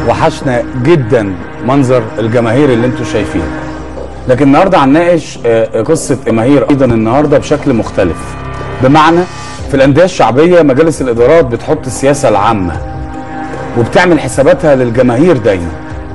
وحشنا جدا منظر الجماهير اللي انتم شايفينه لكن النهارده هنناقش آه، قصه جماهير ايضا النهارده بشكل مختلف بمعنى في الانديه الشعبيه مجالس الادارات بتحط السياسه العامه وبتعمل حساباتها للجماهير دايما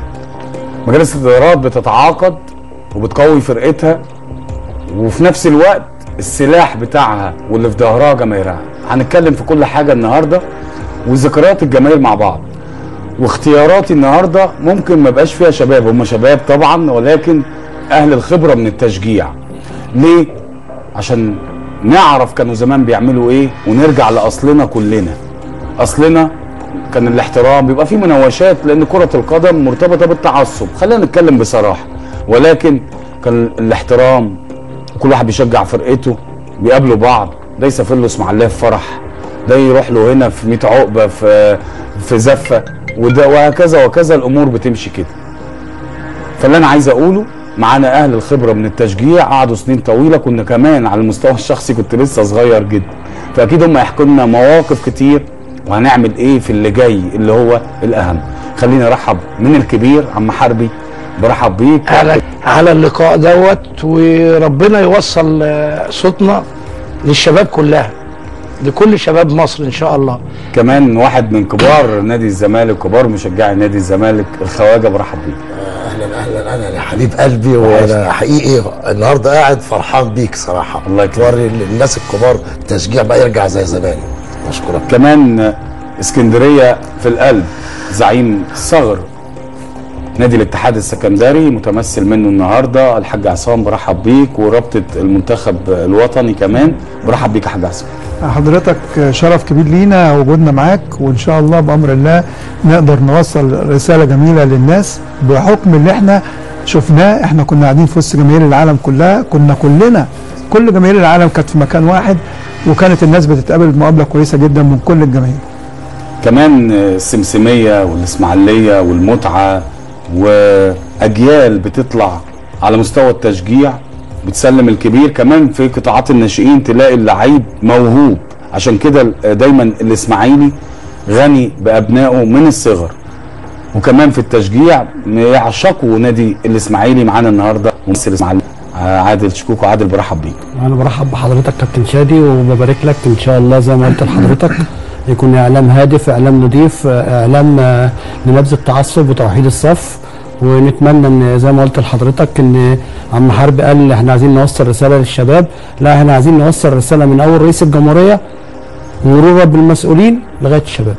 مجالس الادارات بتتعاقد وبتقوي فرقتها وفي نفس الوقت السلاح بتاعها واللي في ظهرها جماهيرها هنتكلم في كل حاجه النهارده وذكريات الجماهير مع بعض واختياراتي النهارده ممكن ما بقاش فيها شباب هم شباب طبعا ولكن اهل الخبره من التشجيع ليه عشان نعرف كانوا زمان بيعملوا ايه ونرجع لاصلنا كلنا اصلنا كان الاحترام بيبقى فيه مناوشات لان كره القدم مرتبطه بالتعصب خلينا نتكلم بصراحه ولكن كان الاحترام كل واحد بيشجع فرقته بيقابلوا بعض ده يسافر له اسماعيليه في فرح ده يروح له هنا في 100 عقبه في في زفه وده وهكذا وكذا الامور بتمشي كده فاللي انا عايز اقوله معانا اهل الخبره من التشجيع قعدوا سنين طويله كنا كمان على المستوى الشخصي كنت لسه صغير جدا فاكيد هم يحكوا لنا مواقف كتير وهنعمل ايه في اللي جاي اللي هو الاهم خليني ارحب من الكبير عم حربي برحب بيك على على اللقاء دوت وربنا يوصل آه، صوتنا للشباب كلها لكل شباب مصر ان شاء الله كمان واحد من كبار نادي الزمالك كبار مشجعي نادي الزمالك الخواجه برحب بيك اهلا اهلا انا يا حبيب قلبي وانا حقيقي النهارده قاعد فرحان بيك صراحه الله يكرمك. توري للناس الكبار التشجيع بقى يرجع زي زمان اشكرك كمان اسكندريه في القلب زعيم صغر نادي الاتحاد السكندري متمثل منه النهارده الحاج عصام برحب بيك ورابطه المنتخب الوطني كمان برحب بيك يا حاج عصام حضرتك شرف كبير لينا وجودنا معاك وان شاء الله بامر الله نقدر نوصل رساله جميله للناس بحكم اللي احنا شفناه احنا كنا قاعدين في وسط جماهير العالم كلها كنا كلنا كل جماهير العالم كانت في مكان واحد وكانت الناس بتتقابل بمقابله كويسه جدا من كل الجماهير كمان السمسميه والاسماعيليه والمتعه واجيال بتطلع على مستوى التشجيع بتسلم الكبير كمان في قطاعات الناشئين تلاقي اللعيب موهوب عشان كده دايما الاسماعيلي غني بابنائه من الصغر وكمان في التشجيع يعشقوا نادي الاسماعيلي معانا النهارده ممثل الاسماعيلي عادل شكوك وعادل برحب بيك انا برحب بحضرتك كابتن شادي وببارك لك ان شاء الله زي ما قلت لحضرتك يكون اعلام هادف اعلام نضيف اعلام آه، لنبذ التعصب وتوحيد الصف ونتمنى ان زي ما قلت لحضرتك ان عم حرب قال احنا عايزين نوصل رساله للشباب لا احنا عايزين نوصل رساله من اول رئيس الجمهوريه مرورا بالمسؤولين لغايه الشباب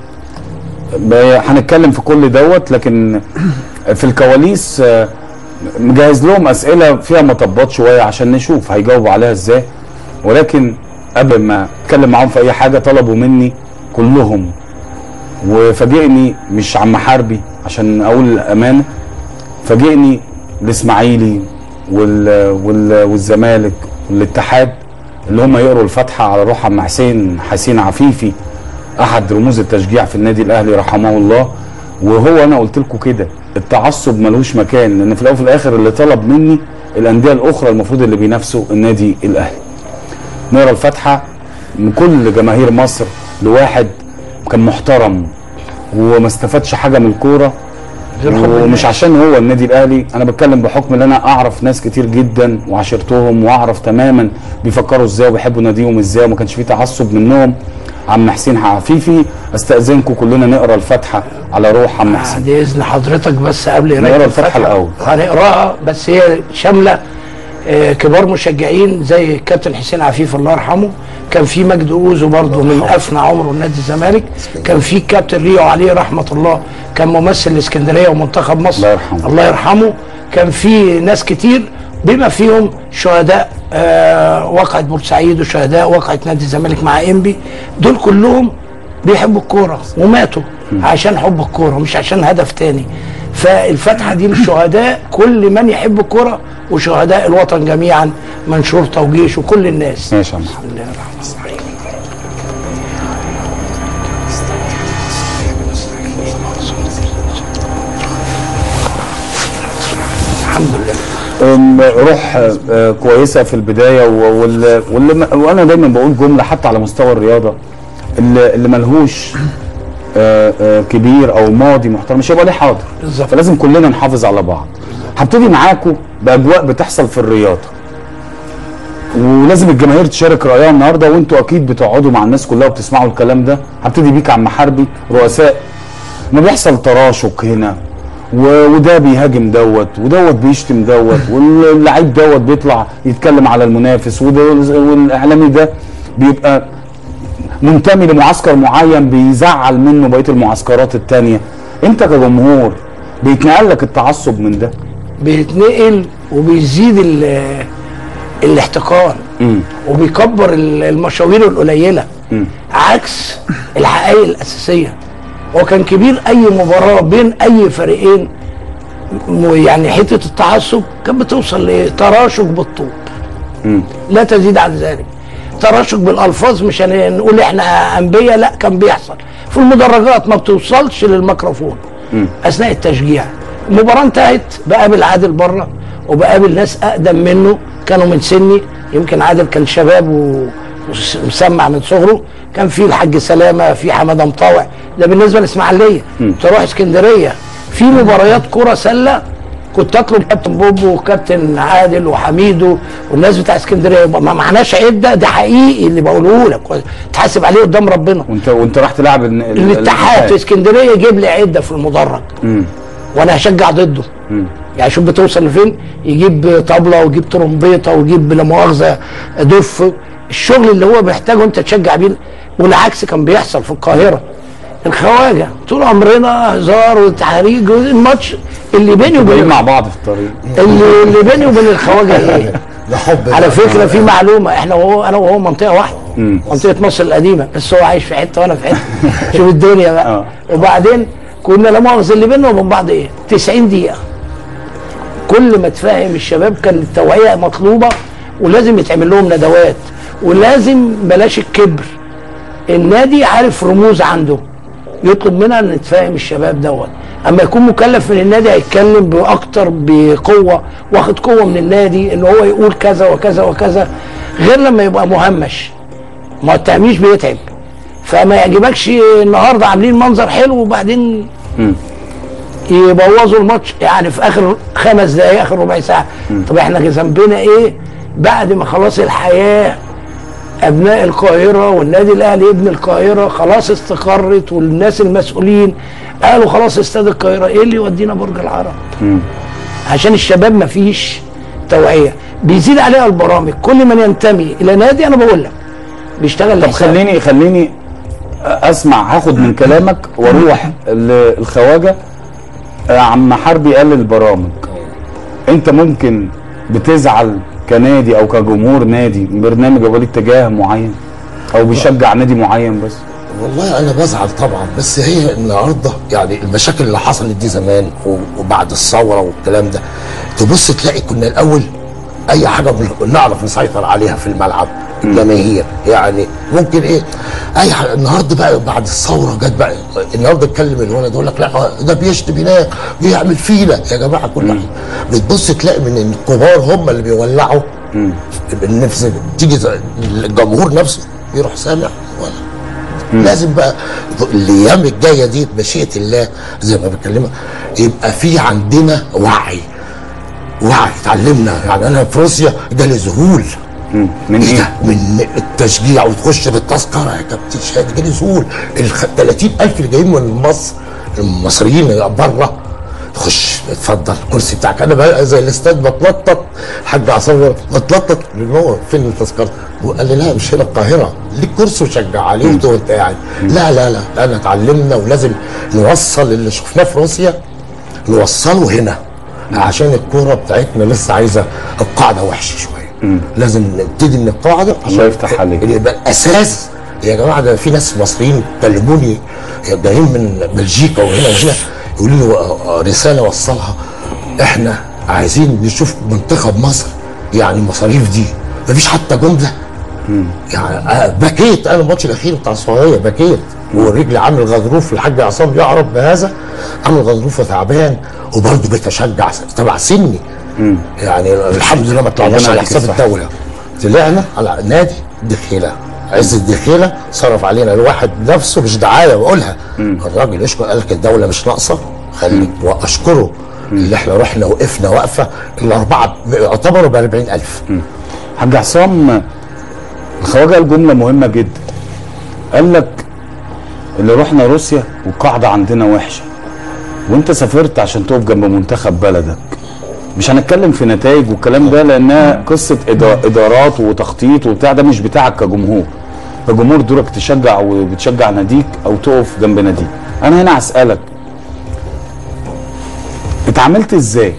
ب- هنتكلم في كل دوت لكن في الكواليس آه، مجهز لهم اسئله فيها مطبات شويه عشان نشوف هيجاوبوا عليها ازاي ولكن قبل ما اتكلم معاهم في اي حاجه طلبوا مني كلهم وفاجئني مش عم حربي عشان اقول الامانه فاجئني الاسماعيلي وال وال والزمالك والاتحاد اللي هم يقروا الفاتحه على روح عم حسين حسين عفيفي احد رموز التشجيع في النادي الاهلي رحمه الله وهو انا قلت لكم كده التعصب ملوش مكان لان في الاول وفي الاخر اللي طلب مني الانديه الاخرى المفروض اللي بينافسوا النادي الاهلي نقرا الفاتحه من كل جماهير مصر لواحد كان محترم وما استفادش حاجه من الكوره ومش عشان هو النادي الاهلي انا بتكلم بحكم ان انا اعرف ناس كتير جدا وعاشرتهم واعرف تماما بيفكروا ازاي وبيحبوا ناديهم ازاي وما كانش فيه تعصب منهم عم حسين عفيفي استاذنكم كلنا نقرا الفاتحه على روح عم حسين بعد اذن حضرتك بس قبل نقرا قرايه الفاتحة الأول. هنقراها بس هي شامله آه، كبار مشجعين زي الكابتن حسين عفيف الله يرحمه كان في مجدي اوزو برضه من افنى عمره نادي الزمالك كان في الكابتن ريو عليه رحمه الله كان ممثل الاسكندريه ومنتخب مصر الله يرحمه. الله يرحمه كان في ناس كتير بما فيهم شهداء آه واقعة بورسعيد وشهداء واقعة نادي الزمالك مع انبي دول كلهم بيحبوا الكورة وماتوا عشان حب الكورة مش عشان هدف تاني فالفتحة دي للشهداء كل من يحب الكورة وشهداء الوطن جميعا من شرطة وجيش وكل الناس ماشي يا عم بسم الله الرحمن الرحيم الحمد لله أم، روح آه، كويسه في البدايه و- وال- واللي م- وانا دايما بقول جمله حتى على مستوى الرياضه اللي, اللي ملهوش آه، آه، كبير او ماضي محترم مش هيبقى ليه حاضر بالظبط. فلازم كلنا نحافظ على بعض هبتدي معاكم باجواء بتحصل في الرياضه ولازم الجماهير تشارك رايها النهارده وانتوا اكيد بتقعدوا مع الناس كلها وبتسمعوا الكلام ده هبتدي بيك عم حربي رؤساء ما بيحصل تراشق هنا و- وده بيهاجم دوت ودوت بيشتم دوت واللعيب دوت بيطلع يتكلم على المنافس وده- والاعلامي ده بيبقى منتمي لمعسكر معين بيزعل منه بقيه المعسكرات التانية انت كجمهور بيتنقل لك التعصب من ده بيتنقل وبيزيد ال- الاحتقان مم. وبيكبر ال- المشاوير القليله مم. عكس الحقائق الاساسيه هو كان كبير اي مباراه بين اي فريقين م- يعني حته التعصب كانت بتوصل لتراشق بالطوب مم. لا تزيد عن ذلك تراشق بالالفاظ مش هن- نقول احنا انبياء لا كان بيحصل في المدرجات ما بتوصلش للميكروفون اثناء التشجيع المباراه انتهت بقابل عادل بره وبقابل ناس اقدم منه كانوا من سني يمكن عادل كان شباب و- ومسمع من صغره كان في الحاج سلامه في حماده مطاوع ده بالنسبه للاسماعيليه تروح اسكندريه في مباريات كره سله كنت اطلب كابتن بوبو وكابتن عادل وحميدو والناس بتاع اسكندريه يبقى ما معناش عده ده حقيقي اللي بقوله لك تحاسب عليه قدام ربنا وانت وانت راح تلعب ال- ال- الاتحاد في اسكندريه يجيب لي عده في المدرج مم. وانا هشجع ضده يعني شوف بتوصل لفين يجيب طبله ويجيب ترومبيطه ويجيب لا مؤاخذه دف الشغل اللي هو محتاجه انت تشجع بيه والعكس كان بيحصل في القاهره الخواجه طول عمرنا هزار وتحريج الماتش اللي بيني جايين وبين مع بعض في الطريق اللي, اللي بيني وبين الخواجه ايه ده حب على ده. فكره في معلومه احنا وهو انا وهو منطقه واحده منطقه مصر القديمه بس هو عايش في حته وانا في حته شوف الدنيا بقى آه. وبعدين كنا لا مؤاخذه اللي بيننا وبين بعض ايه 90 دقيقه كل ما تفهم الشباب كان التوعيه مطلوبه ولازم يتعمل لهم ندوات ولازم بلاش الكبر النادي عارف رموز عنده يطلب منها ان تفهم الشباب دوت اما يكون مكلف من النادي هيتكلم باكتر بقوه واخد قوه من النادي ان هو يقول كذا وكذا وكذا غير لما يبقى مهمش ما هو التهميش بيتعب فما يعجبكش النهارده عاملين منظر حلو وبعدين يبوظوا الماتش يعني في اخر خمس دقائق اخر ربع ساعه طب احنا ذنبنا ايه بعد ما خلاص الحياه ابناء القاهره والنادي الاهلي ابن القاهره خلاص استقرت والناس المسؤولين قالوا خلاص استاد القاهره ايه اللي يودينا برج العرب عشان الشباب ما فيش توعيه بيزيد عليها البرامج كل من ينتمي الى نادي انا بقول لك بيشتغل طب لحساب. خليني خليني اسمع هاخد من كلامك واروح للخواجه آه، عم حربي قال البرامج انت ممكن بتزعل كنادي او كجمهور نادي من برنامج يبقى ليه اتجاه معين او بيشجع نادي معين بس والله انا بزعل طبعا بس هي النهارده يعني المشاكل اللي حصلت دي زمان و- وبعد الثوره والكلام ده تبص تلاقي كنا الاول اي حاجه بن- نعرف نسيطر عليها في الملعب الجماهير يعني ممكن ايه اي حاجه النهارده بقى بعد الثوره جت بقى النهارده اتكلم الولد يقول لك لا ده بيشتم هناك بيعمل فينا يا جماعه كل حاجه بتبص تلاقي من الكبار هم اللي بيولعوا النفس تيجي الجمهور نفسه يروح سامع ولا لازم بقى الايام الجايه دي بمشيئه الله زي ما بكلمك يبقى في عندنا وعي وعي اتعلمنا يعني انا في روسيا جالي ذهول من ايه ده؟ ايه؟ من التشجيع وتخش بالتذكره يا كابتن شهاد جالي ذهول ال 30000 اللي جايين من مصر المصريين بره تخش اتفضل الكرسي بتاعك انا بقى زي الاستاد بتنطط الحاج عصام بتنطط لان هو فين التذكره؟ وقال لي لا مش هنا القاهره ليك كرسي وشجع عليه وانت وانت قاعد لا لا لا انا اتعلمنا ولازم نوصل اللي شفناه في روسيا نوصله هنا عشان الكوره بتاعتنا لسه عايزه القاعده وحشه شويه لازم نبتدي من القاعده الله يفتح عليك. اللي يبقى الاساس يا جماعه ده في ناس مصريين كلموني جايين من بلجيكا وهنا وهنا يقولوا لي آه، رساله وصلها احنا عايزين نشوف منتخب مصر يعني المصاريف دي مفيش حتى جمله يعني آه، بكيت انا الماتش الاخير بتاع السعوديه بكيت والرجل عامل غضروف الحاج عصام يعرف بهذا عامل غضروف تعبان وبرضه بتشجع تبع سني يعني الحمد لله ما طلعناش ربنا على يديك حساب الصحة. الدوله طلعنا على نادي دخيله عز الدين خيله صرف علينا الواحد نفسه مش دعايه بقولها الراجل يشكر قال لك الدوله مش ناقصه خليك واشكره اللي احنا رحنا وقفنا وقفه الاربعه يعتبروا ب 40000 حاج عصام الخواجه قال جمله مهمه جدا قال لك اللي رحنا روسيا والقاعده عندنا وحشه وانت سافرت عشان تقف جنب منتخب بلدك مش هنتكلم في نتائج والكلام ده لانها قصه إدا- ادارات وتخطيط وبتاع ده مش بتاعك كجمهور كجمهور دورك تشجع وبتشجع ناديك او تقف جنب ناديك انا هنا هسالك اتعاملت ازاي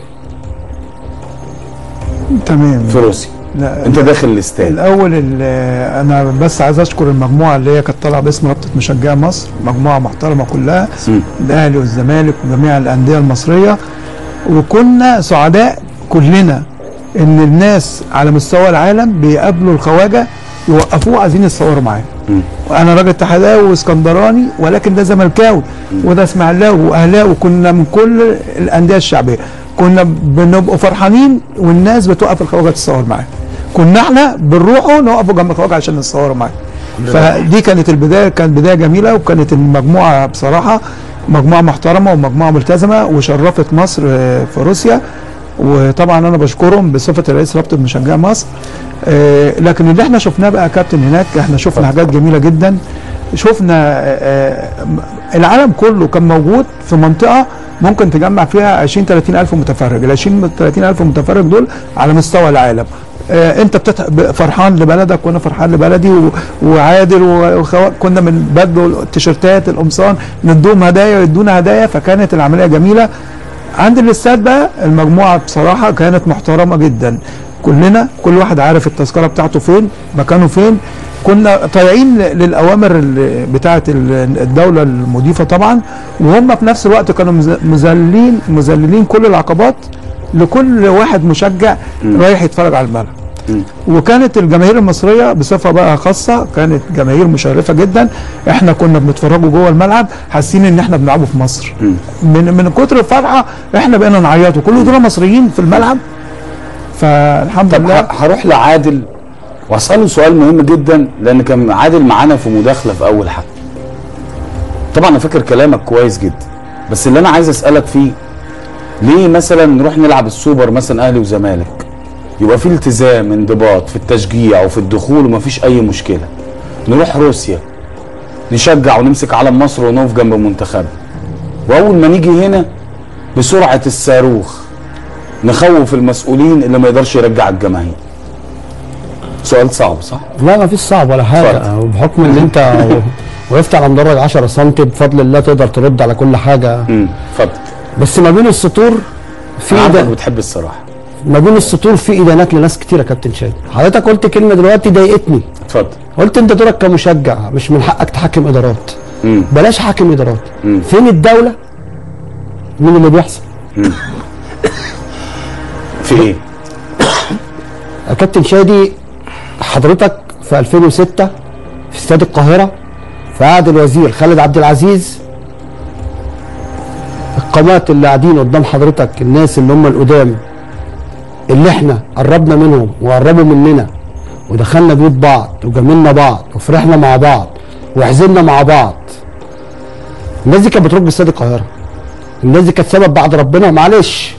تمام في روسيا لا انت داخل الاستاد الاول ال- انا بس عايز اشكر المجموعه اللي هي كانت طالعه باسم رابطه مشجعي مصر مجموعه محترمه كلها مم. الاهلي والزمالك وجميع الانديه المصريه وكنا سعداء كلنا ان الناس على مستوى العالم بيقابلوا الخواجه يوقفوه عايزين يتصوروا معاه وانا راجل اتحداوي واسكندراني ولكن ده زملكاوي وده اسماعيلاوي واهلاوي كنا من كل الانديه الشعبيه كنا بنبقوا فرحانين والناس بتوقف الخواجه تتصور معاه كنا احنا بنروحوا نقفوا جنب الخواجه عشان نتصوروا معاه فدي كانت البدايه كانت بدايه جميله وكانت المجموعه بصراحه مجموعه محترمه ومجموعه ملتزمه وشرفت مصر آه، في روسيا وطبعا انا بشكرهم بصفه رئيس رابطه مشجعي مصر آه، لكن اللي احنا شفناه بقى يا كابتن هناك احنا شفنا حاجات جميله جدا شفنا آه، آه، العالم كله كان موجود في منطقه ممكن تجمع فيها 20 30 الف متفرج ال 20 30 الف متفرج دول على مستوى العالم آه، انت بتت... ب- فرحان لبلدك وانا فرحان لبلدي و... وعادل وخوا... كنا من بدلوا التيشيرتات القمصان ندوهم هدايا ويدونا هدايا فكانت العمليه جميله عند الاستاد بقى المجموعه بصراحه كانت محترمه جدا كلنا كل واحد عارف التذكره بتاعته فين مكانه فين كنا طالعين للاوامر ال- بتاعه ال- الدوله المضيفه طبعا وهم في نفس الوقت كانوا مز- مذللين مذللين كل العقبات لكل واحد مشجع رايح يتفرج على الملعب وكانت الجماهير المصريه بصفه بقى خاصه كانت جماهير مشرفه جدا احنا كنا بنتفرجوا جوه الملعب حاسين ان احنا بنلعبوا في مصر من من كتر الفرحه احنا بقينا نعيط وكل دول مصريين في الملعب فالحمد طب لله ه- هروح لعادل واساله سؤال مهم جدا لان كان عادل معانا في مداخله في اول حلقه طبعا انا فاكر كلامك كويس جدا بس اللي انا عايز اسالك فيه ليه مثلا نروح نلعب السوبر مثلا اهلي وزمالك يبقى في التزام انضباط في التشجيع وفي الدخول ومفيش اي مشكله نروح روسيا نشجع ونمسك علم مصر ونقف جنب منتخبنا واول ما نيجي هنا بسرعه الصاروخ نخوف المسؤولين اللي ما يقدرش يرجع الجماهير سؤال صعب صح لا ما فيش صعب ولا حاجه اتفضل. وبحكم ان انت وقفت على مدرج 10 سم بفضل الله تقدر ترد على كل حاجه امم اتفضل بس ما بين السطور في انا عارفك إيدا- بتحب الصراحه ما بين السطور في ادانات لناس كتير يا كابتن شادي حضرتك قلت كلمه دلوقتي ضايقتني اتفضل قلت انت دورك كمشجع مش من حقك تحكم ادارات امم بلاش حاكم ادارات مم. فين الدوله من اللي بيحصل في ايه يا كابتن شادي حضرتك في 2006 في استاد القاهره في عهد الوزير خالد عبد العزيز القامات اللي قاعدين قدام حضرتك الناس اللي هم القدام اللي احنا قربنا منهم وقربوا مننا ودخلنا بيوت بعض وجاملنا بعض وفرحنا مع بعض وحزننا مع بعض الناس دي كانت بترج استاد القاهره الناس دي كانت سبب بعد ربنا معلش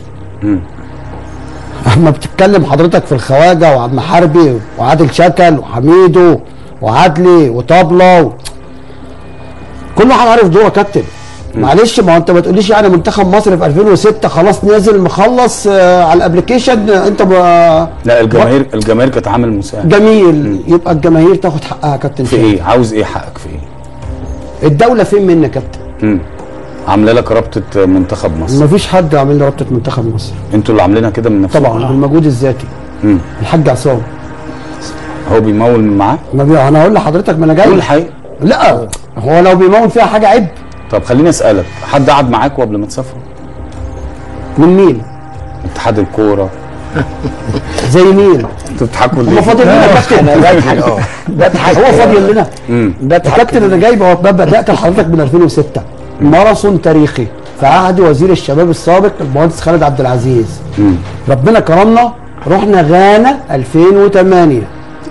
اما بتتكلم حضرتك في الخواجه وعم حربي وعادل شكل وحميدو وعدلي وطبله و... كل واحد عارف دوره كابتن معلش ما هو انت ما تقوليش يعني منتخب مصر في 2006 خلاص نازل مخلص آه على الابلكيشن آه، انت ب... لا الجماهير الجماهير كانت عامل مساعد جميل يبقى الجماهير تاخد حقها يا كابتن في شادي. ايه عاوز ايه حقك في ايه الدوله فين منا يا كابتن امم عامله لك رابطه منتخب مصر مفيش حد عامل لي رابطه منتخب مصر انتوا اللي عاملينها كده من نفسكم طبعا بالمجهود الذاتي مم. الحاج عصام هو بيمول من معاه ما بي... انا هقول لحضرتك ما انا قول جاي الحقيقه لا هو لو بيمول فيها حاجه عيب طب خليني اسالك حد قعد معاكوا قبل ما تسافروا من مين؟ اتحاد الكوره زي مين؟ انتوا بتضحكوا هو ليه فاضل لنا كابتن انا بضحك اه بضحك هو فاضل لنا امم يا كابتن انا جايب اهو بدات لحضرتك من 2006 ماراثون تاريخي في عهد وزير الشباب السابق المهندس خالد عبد العزيز امم ربنا كرمنا رحنا غانا 2008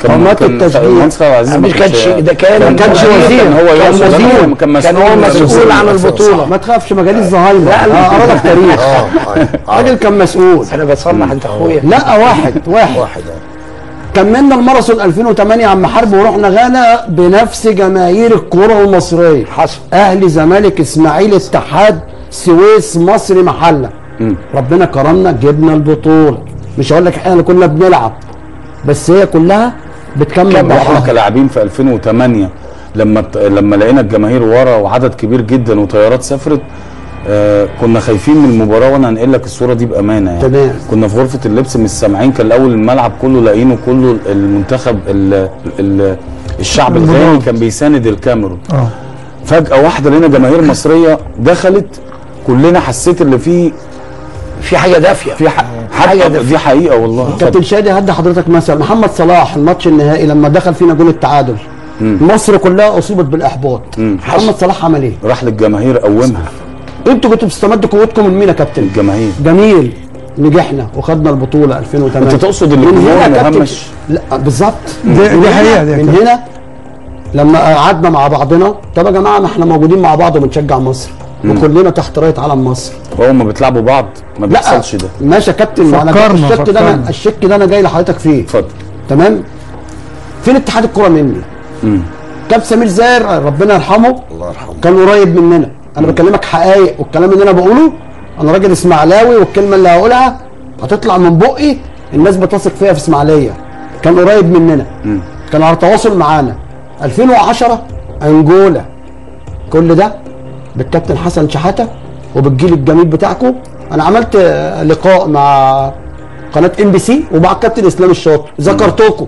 قامات كان التشجيع. المهندس خالد عزيز مش كانش ده كان ما كانش وزير. وزير كان هو كان يقصد وزير. كان كان مسؤول هو مسؤول عن البطوله ما تخافش مجاليس زهايمر لا، لا لا. ارادك تاريخ اه آه، راجل كان مسؤول انا بصلح انت اخويا لا واحد واحد واحد آه. كملنا الماراثون 2008 عم حرب ورحنا غانا بنفس جماهير الكوره المصريه حصل اهلي زمالك اسماعيلي اتحاد سويس مصري محله ربنا كرمنا جبنا البطوله مش هقول لك احنا اللي كنا بنلعب بس هي كلها بتكمل واحنا بعضها كلاعبين في 2008 لما لما لقينا الجماهير ورا وعدد كبير جدا وطيارات سافرت آه كنا خايفين من المباراه وانا هنقل لك الصوره دي بامانه يعني تمام. كنا في غرفه اللبس مش سامعين كان الاول الملعب كله لاقينه كله المنتخب ال ال الشعب الغاني كان بيساند الكاميرون اه فجاه واحده لقينا جماهير مصريه دخلت كلنا حسيت اللي فيه في حاجه دافيه في ح- حاجه دي حقيقه والله كابتن شادي هدي حضرتك مثلا محمد صلاح الماتش النهائي لما دخل فينا جول التعادل مصر كلها اصيبت بالاحباط محمد صلاح عمل ايه؟ راح للجماهير قومها انتوا كنتوا بتستمدوا قوتكم من مين يا كابتن؟ الجماهير جميل نجحنا وخدنا البطوله 2008 انت تقصد من الجمهور هنا يا كابتن- مهمش لا بالظبط دي, من دي هنا- حقيقه دي من هنا لما قعدنا مع بعضنا طب يا جماعه ما احنا موجودين مع بعض وبنشجع مصر وكلنا تحت رايه علم مصر هو ما بيتلعبوا بعض ما لا بيحصلش ده ماشي يا كابتن ما انا فكرنا- الشك ده انا فكرنا. الشك ده انا جاي لحضرتك فيه اتفضل تمام فين اتحاد الكره مني كابتن سمير زاهر ربنا يرحمه الله يرحمه كان قريب مننا انا بكلمك حقائق والكلام اللي انا بقوله انا راجل اسماعيلاوي والكلمه اللي هقولها هتطلع من بقي الناس بتثق فيها في اسماعيليه كان قريب مننا كان على تواصل معانا 2010 انجولا كل ده بالكابتن حسن شحاته وبالجيل الجميل بتاعكم انا عملت آه، لقاء مع قناه ام بي سي ومع الكابتن اسلام الشاطر ذكرتكم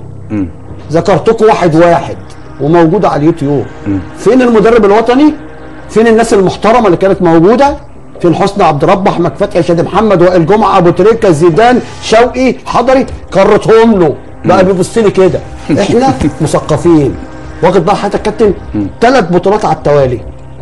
ذكرتكم واحد واحد وموجوده على اليوتيوب فين المدرب الوطني فين الناس المحترمه اللي كانت موجوده فين حسني عبد رب احمد فتحي شادي محمد وائل جمعه ابو تريكه زيدان شوقي حضري كرتهم له بقى بيبص لي كده احنا مثقفين واخد بقى حضرتك يا كابتن ثلاث بطولات على التوالي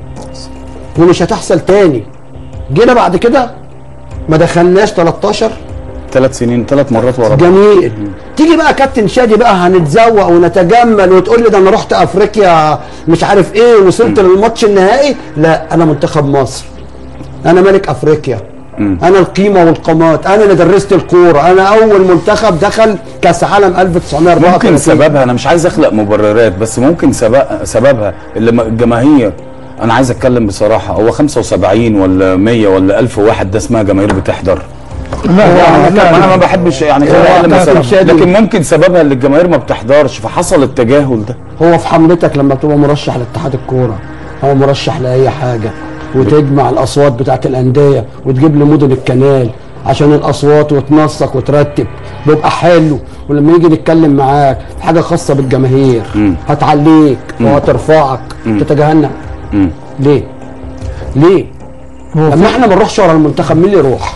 ومش هتحصل تاني جينا بعد كده ما دخلناش 13 ثلاث سنين ثلاث مرات ورا بعض جميل تيجي بقى كابتن شادي بقى هنتزوق ونتجمل وتقول لي ده انا رحت افريقيا مش عارف ايه وصلت للماتش النهائي لا انا منتخب مصر انا ملك افريقيا انا القيمه والقامات انا اللي درست الكوره انا اول منتخب دخل كاس عالم 1934 ممكن سببها انا مش عايز اخلق مبررات بس ممكن سبب سببها اللي ما- الجماهير انا عايز اتكلم بصراحه هو 75 ولا 100 ولا 1000 واحد ده اسمها جماهير بتحضر لا لا لا, انا ما لا. بحبش يعني لا، اتكلم لا، مثلا شادي. لكن ممكن سببها اللي الجماهير ما بتحضرش فحصل التجاهل ده هو في حملتك لما تبقى مرشح لاتحاد الكوره او مرشح لاي حاجه وتجمع الاصوات بتاعت الانديه وتجيب لي مدن الكنال عشان الاصوات وتنسق وترتب بيبقى حلو ولما يجي نتكلم معاك في حاجه خاصه بالجماهير هتعليك وهترفعك تتجاهلنا ليه؟ ليه؟ هو لما احنا ما نروحش ورا المنتخب مين اللي يروح؟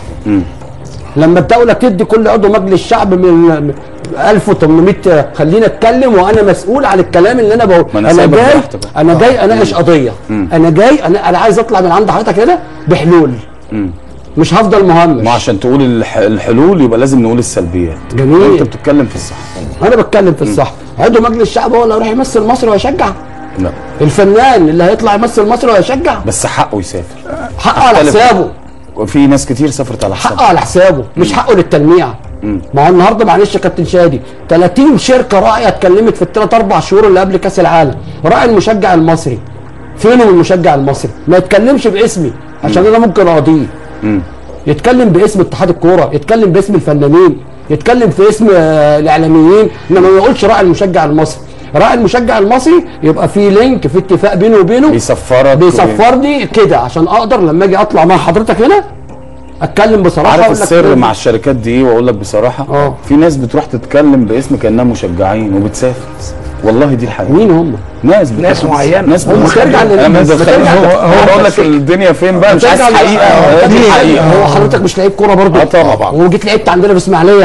لما الدولة تدي كل عضو مجلس شعب من 1800 خليني اتكلم وانا مسؤول عن الكلام اللي انا بقوله ما أنا انا سايبك جاي براحتك. انا جاي اناقش قضيه انا جاي انا انا عايز اطلع من عند حضرتك هنا بحلول مش هفضل مهمش ما عشان تقول الح- الحلول يبقى لازم نقول السلبيات جميل. انت بتتكلم في الصح انا بتكلم في الصح عضو مجلس الشعب هو اللي هيروح يمثل مصر ويشجع لا الفنان اللي هيطلع يمثل مصر ويشجع بس حقه يسافر حقه على أختلف. حسابه وفي ناس كتير سافرت على حسابه حقه على حسابه مش حقه للتلميع ما هو النهارده معلش يا كابتن شادي 30 شركه راعيه اتكلمت في الثلاث اربع شهور اللي قبل كاس العالم راعي المشجع المصري فين المشجع المصري ما يتكلمش باسمي عشان انا ممكن اقاضيه يتكلم باسم اتحاد الكوره يتكلم باسم الفنانين يتكلم في اسم آه، الاعلاميين انما ما يقولش راعي المشجع المصري راعي المشجع المصري يبقى في لينك في اتفاق بينه وبينه بيسفرك بيسفرني كده عشان اقدر لما اجي اطلع مع حضرتك هنا اتكلم بصراحه عارف أقول لك السر لازم- مع الشركات دي ايه واقول لك بصراحه اه. في ناس بتروح تتكلم باسم كانها مشجعين وبتسافر والله دي الحقيقه مين هم؟ ناس ناس بتروح- معينة. ناس هم بتروح- ترجع لل- أنا ما متخيل- ترجع هو لل- هو بقول لك الدنيا فين بقى مش عايز ترجع لل- حقيقه آه، دي هو الحقيقه حضرتك مش لعيب كوره برضه اه طبعا. وجيت لعبت عندنا في اسماعيليه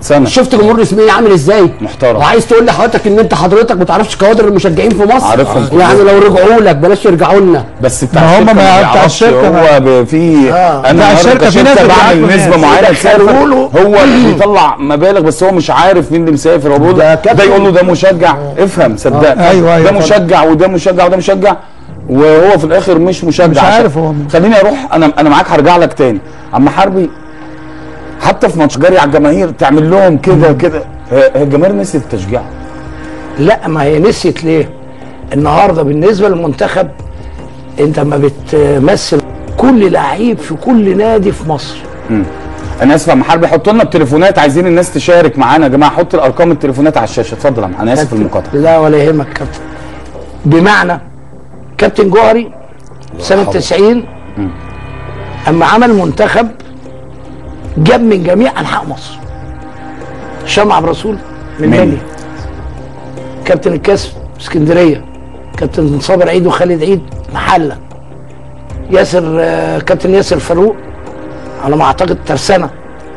سنة. شفت جمهور الاسماعيلي عامل ازاي محترم. وعايز تقول لحضرتك ان انت حضرتك ما تعرفش كوادر المشجعين في مصر عارفهم كلهم. يعني لو رجعوا لك بلاش يرجعوا لنا بس بتاع ما هم الشركة ما يعرف- بتاع يعرفش الشركة ما- هو ب- في آه. انا بتاع النهارده الشركة في ناس كشركه بعمل بتبعت له نسبه ناس. معينه يدخلوا تسافر له. هو بيطلع مبالغ بس هو مش عارف مين اللي مسافر هو بيقول ده ده, كابتن. يقول له ده مشجع افهم صدقني أيوة، أيوة، ده طبعا. مشجع وده مشجع وده مشجع وهو في الاخر مش مشجع مش عشان- عارف هو مين. خليني اروح انا انا معاك هرجع لك تاني اما حربي حتى في ماتش جري على الجماهير تعمل لهم كده كده هي هي الجماهير نسيت التشجيع لا ما هي نسيت ليه النهارده بالنسبه للمنتخب انت ما بتمثل كل لعيب في كل نادي في مصر انا اسف يا عم حربي حطوا لنا التليفونات عايزين الناس تشارك معانا يا جماعه حط الارقام التليفونات على الشاشه اتفضل يا عم. انا اسف في المقاطعه لا ولا يهمك كابتن بمعنى كابتن جوهري سنه 90 اما عمل منتخب جاب من جميع انحاء مصر هشام عبد الرسول من من؟ بني كابتن الكاس اسكندريه كابتن صابر عيد وخالد عيد محله ياسر آه، كابتن ياسر فاروق على ما اعتقد ترسانه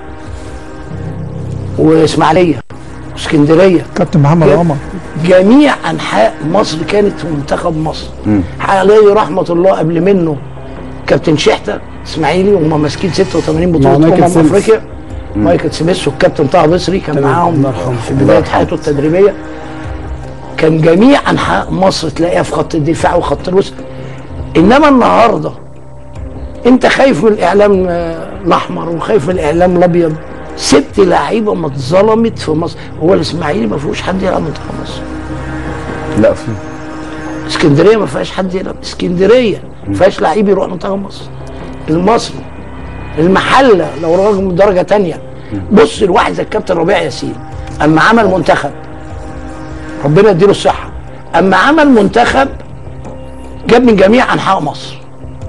واسماعيليه واسكندريه كابتن محمد جاب- عمر جميع انحاء مصر كانت في منتخب مصر عليه رحمه الله قبل منه كابتن شحته اسماعيلي وهم ماسكين 86 بطوله مع مايكل امم سيمس. افريقيا مايكل سميث والكابتن طه بصري كان معاهم في بدايه حياته التدريبيه كان جميع انحاء مصر تلاقيها في خط الدفاع وخط الوسط انما النهارده انت خايف من الاعلام آه، الاحمر وخايف من الاعلام الابيض ست لعيبه ما اتظلمت في مصر هو الاسماعيلي ما فيهوش حد يلعب منتخب مصر لا في اسكندريه ما فيهاش حد يلعب اسكندريه ما فيهاش لعيب يروح منتخب مصر المصري المحله لو راجل درجه تانية بص الواحد زي الكابتن ربيع ياسين اما عمل منتخب ربنا يديله الصحه اما عمل منتخب جاب من جميع انحاء مصر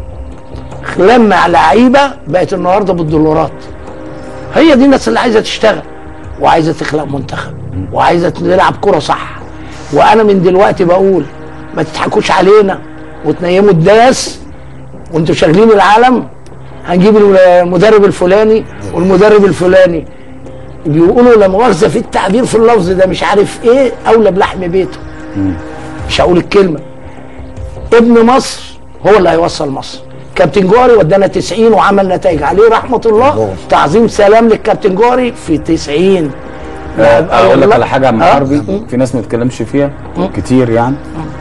لمع لعيبه بقت النهارده بالدولارات هي دي الناس اللي عايزه تشتغل وعايزه تخلق منتخب وعايزه تلعب كره صح وانا من دلوقتي بقول ما تضحكوش علينا وتنيموا الناس وانتوا شاغلين العالم هنجيب المدرب الفلاني والمدرب الفلاني بيقولوا لا مؤاخذه في التعبير في اللفظ ده مش عارف ايه اولى بلحم بيته مش هقول الكلمه ابن مصر هو اللي هيوصل مصر كابتن جوهري ودانا 90 وعمل نتائج عليه رحمه الله تعظيم سلام للكابتن جوهري في 90 آه، اقول لك على حاجه يا عم آه. حربي في ناس ما تتكلمش فيها كتير يعني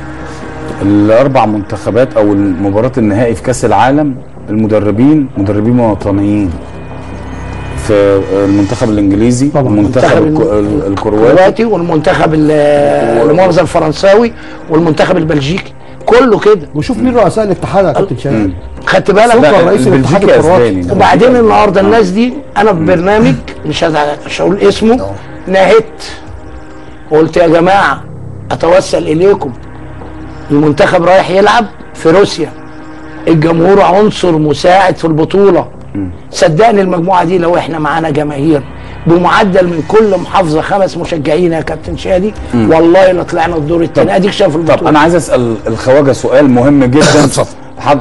الاربع منتخبات او المباراه النهائي في كاس العالم المدربين مدربين وطنيين في المنتخب الانجليزي طبعاً. المنتخب المنتخب الكو- ال- الكرواتي الكرواتي والمنتخب ال- المؤاخذه الفرنساوي والمنتخب البلجيكي كله كده وشوف مين رؤساء الاتحاد يا كابتن شاهين خدت بالك سكر لا، رئيس الاتحاد البلجيكي الكرواتي. اسباني وبعدين النهارده الناس دي انا في برنامج مش هزعل- مش هقول اسمه نهيت قلت يا جماعه اتوسل اليكم المنتخب رايح يلعب في روسيا الجمهور عنصر مساعد في البطوله صدقني المجموعه دي لو احنا معانا جماهير بمعدل من كل محافظه خمس مشجعين يا كابتن شادي والله لا طلعنا الدور الثاني اديك شايف طب البطوله انا عايز اسال الخواجه سؤال مهم جدا اتفضل. حد...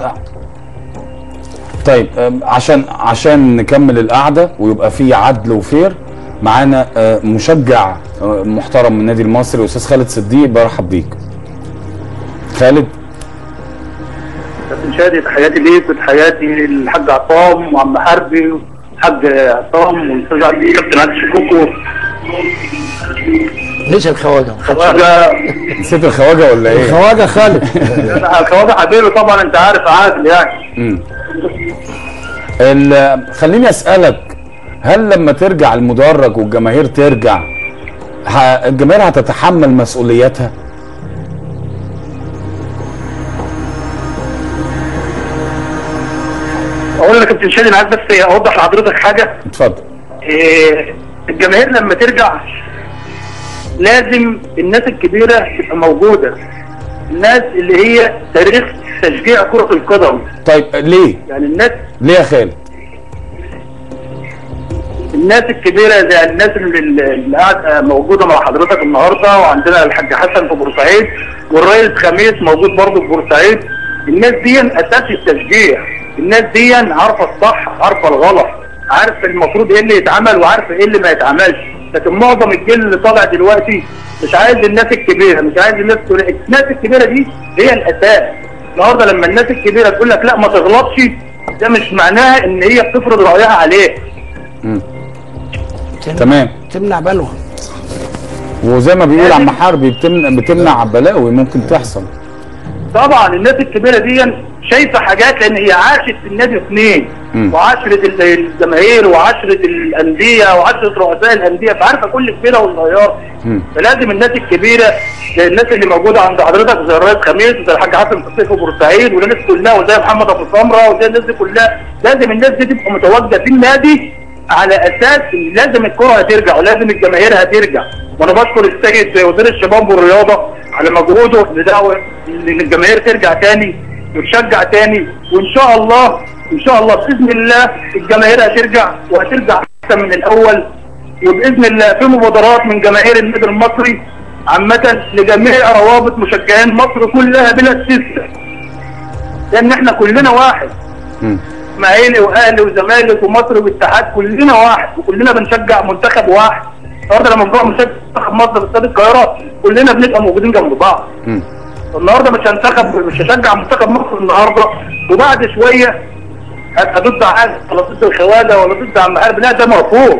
طيب أم، عشان عشان نكمل القعده ويبقى في عدل وفير معانا آه، مشجع آه، محترم من النادي المصري استاذ خالد صديق برحب بيك خالد كابتن شادي تحياتي ليك وتحياتي للحاج عصام وعم حربي والحاج عصام والاستاذ عبد الكابتن عبد شكوكو نسي الخواجه خواجه نسيت الخواجه ولا ايه؟ خواجه خالد خواجه حبيبي طبعا انت عارف عادل يعني ال- خليني اسالك هل لما ترجع المدرج والجماهير ترجع ه- الجماهير هتتحمل مسؤوليتها؟ اقول لك يا كابتن شادي انا عايز بس اوضح لحضرتك حاجه اتفضل إيه، الجماهير لما ترجع لازم الناس الكبيره تبقى موجوده الناس اللي هي تاريخ تشجيع كره القدم طيب ليه؟ يعني الناس ليه يا خالد؟ الناس الكبيرة زي الناس اللي, اللي قاعدة موجودة مع حضرتك النهاردة وعندنا الحاج حسن في بورسعيد والرئيس خميس موجود برضه في بورسعيد الناس دي أساس التشجيع الناس دي عارفة الصح عارفة الغلط عارف المفروض ايه اللي يتعمل وعارفة ايه اللي ما يتعملش لكن معظم الجيل اللي طالع دلوقتي مش عايز الناس الكبيره مش عايز الناس تقول الناس الكبيره دي هي الاساس النهارده لما الناس الكبيره تقول لك لا ما تغلطش ده مش معناها ان هي بتفرض رايها عليك تمام تمنع بلوى وزي ما بيقول عم حربي بتمنع بتمنع بلاوي ممكن تحصل طبعا الناس الكبيره دي شايفه حاجات لان هي عاشت في النادي سنين مم. وعشره ال- الجماهير وعشره الانديه وعشره رؤساء الانديه فعارفه كل كبيره وصغيره مم. فلازم الناس الكبيره زي الناس اللي موجوده عند حضرتك زي الرئيس خميس وزي الحاج حسن فتحي في بورسعيد والناس كلها وزي محمد ابو سمره وزي الناس دي كلها لازم الناس دي تبقى متواجده في النادي على اساس ان لازم الكره هترجع ولازم الجماهير هترجع وانا بشكر السيد وزير الشباب والرياضه على مجهوده في دعوه ان الجماهير ترجع تاني وتشجع تاني وان شاء الله ان شاء الله باذن الله الجماهير هترجع وهترجع احسن من الاول وباذن الله في مبادرات من جماهير النادي المصري عامه لجميع روابط مشجعين مصر كلها بلا استثناء لان احنا كلنا واحد مم. اسماعيلي واهلي وزمالك ومصر والاتحاد كلنا واحد وكلنا بنشجع منتخب واحد النهارده لما بنروح نشجع منتخب مصر في استاد القاهره كلنا بنبقى موجودين جنب بعض مم. النهارده مش هنتخب مش هشجع منتخب مصر النهارده وبعد شويه هبقى ضد حاجه ولا ضد الخواجه ولا ضد عم حرب لا ده مرفوض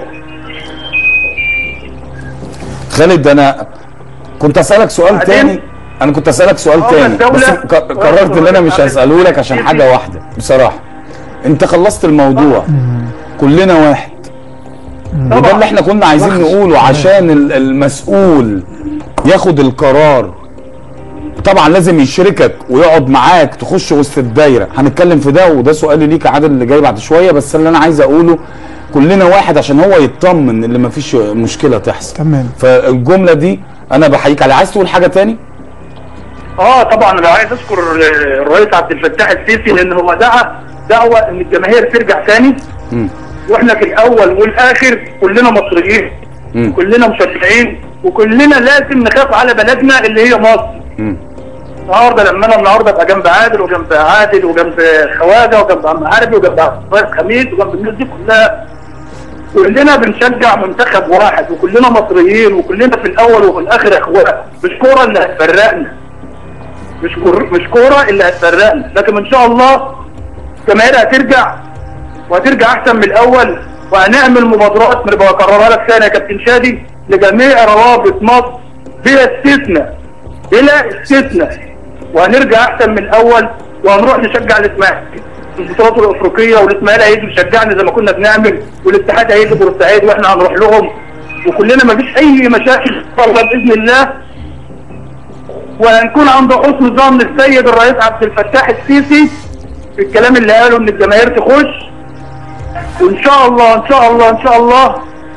خالد انا كنت اسالك سؤال بعدين- تاني انا كنت اسالك سؤال آه، تاني الدولة- بس ق- قررت ان انا مش هساله لك عشان حاجه واحده بصراحه انت خلصت الموضوع كلنا واحد وده اللي احنا كنا عايزين نقوله عشان ال- المسؤول ياخد القرار طبعا لازم يشركك ويقعد معاك تخش وسط الدايره هنتكلم في ده وده سؤالي ليك يا عادل اللي جاي بعد شويه بس اللي انا عايز اقوله كلنا واحد عشان هو يطمن ان مفيش مشكله تحصل تمام. فالجمله دي انا بحييك عليها عايز تقول حاجه تاني اه طبعا انا عايز اشكر آه، الرئيس عبد الفتاح السيسي لان هو دعا دعوه ان الجماهير ترجع تاني مم. واحنا في الاول والاخر كلنا مصريين مم. كلنا مشجعين وكلنا لازم نخاف على بلدنا اللي هي مصر مم. النهارده لما انا النهارده ابقى جنب عادل وجنب عادل وجنب خواجه وجنب عم عربي وجنب رئيس خميس وجنب الناس دي كلها كلنا بنشجع منتخب واحد وكلنا مصريين وكلنا في الاول وفي الاخر اخوات مش كوره اللي هتفرقنا مش كور مش كوره اللي هتفرقنا لكن ان شاء الله الجماهير هترجع وهترجع احسن من الاول وهنعمل مبادرات من بكررها لك ثاني يا كابتن شادي لجميع روابط مصر بلا استثناء بلا استثناء وهنرجع احسن من الاول وهنروح نشجع الاسماعيلي في البطولات الافريقيه والاسماعيلي هيجي يشجعنا زي ما كنا بنعمل والاتحاد هيجي بورسعيد واحنا هنروح لهم وكلنا ما فيش اي مشاكل ان شاء الله باذن الله وهنكون عند حسن ظن السيد الرئيس عبد الفتاح السيسي في الكلام اللي قاله ان الجماهير تخش وان شاء الله ان شاء الله ان شاء الله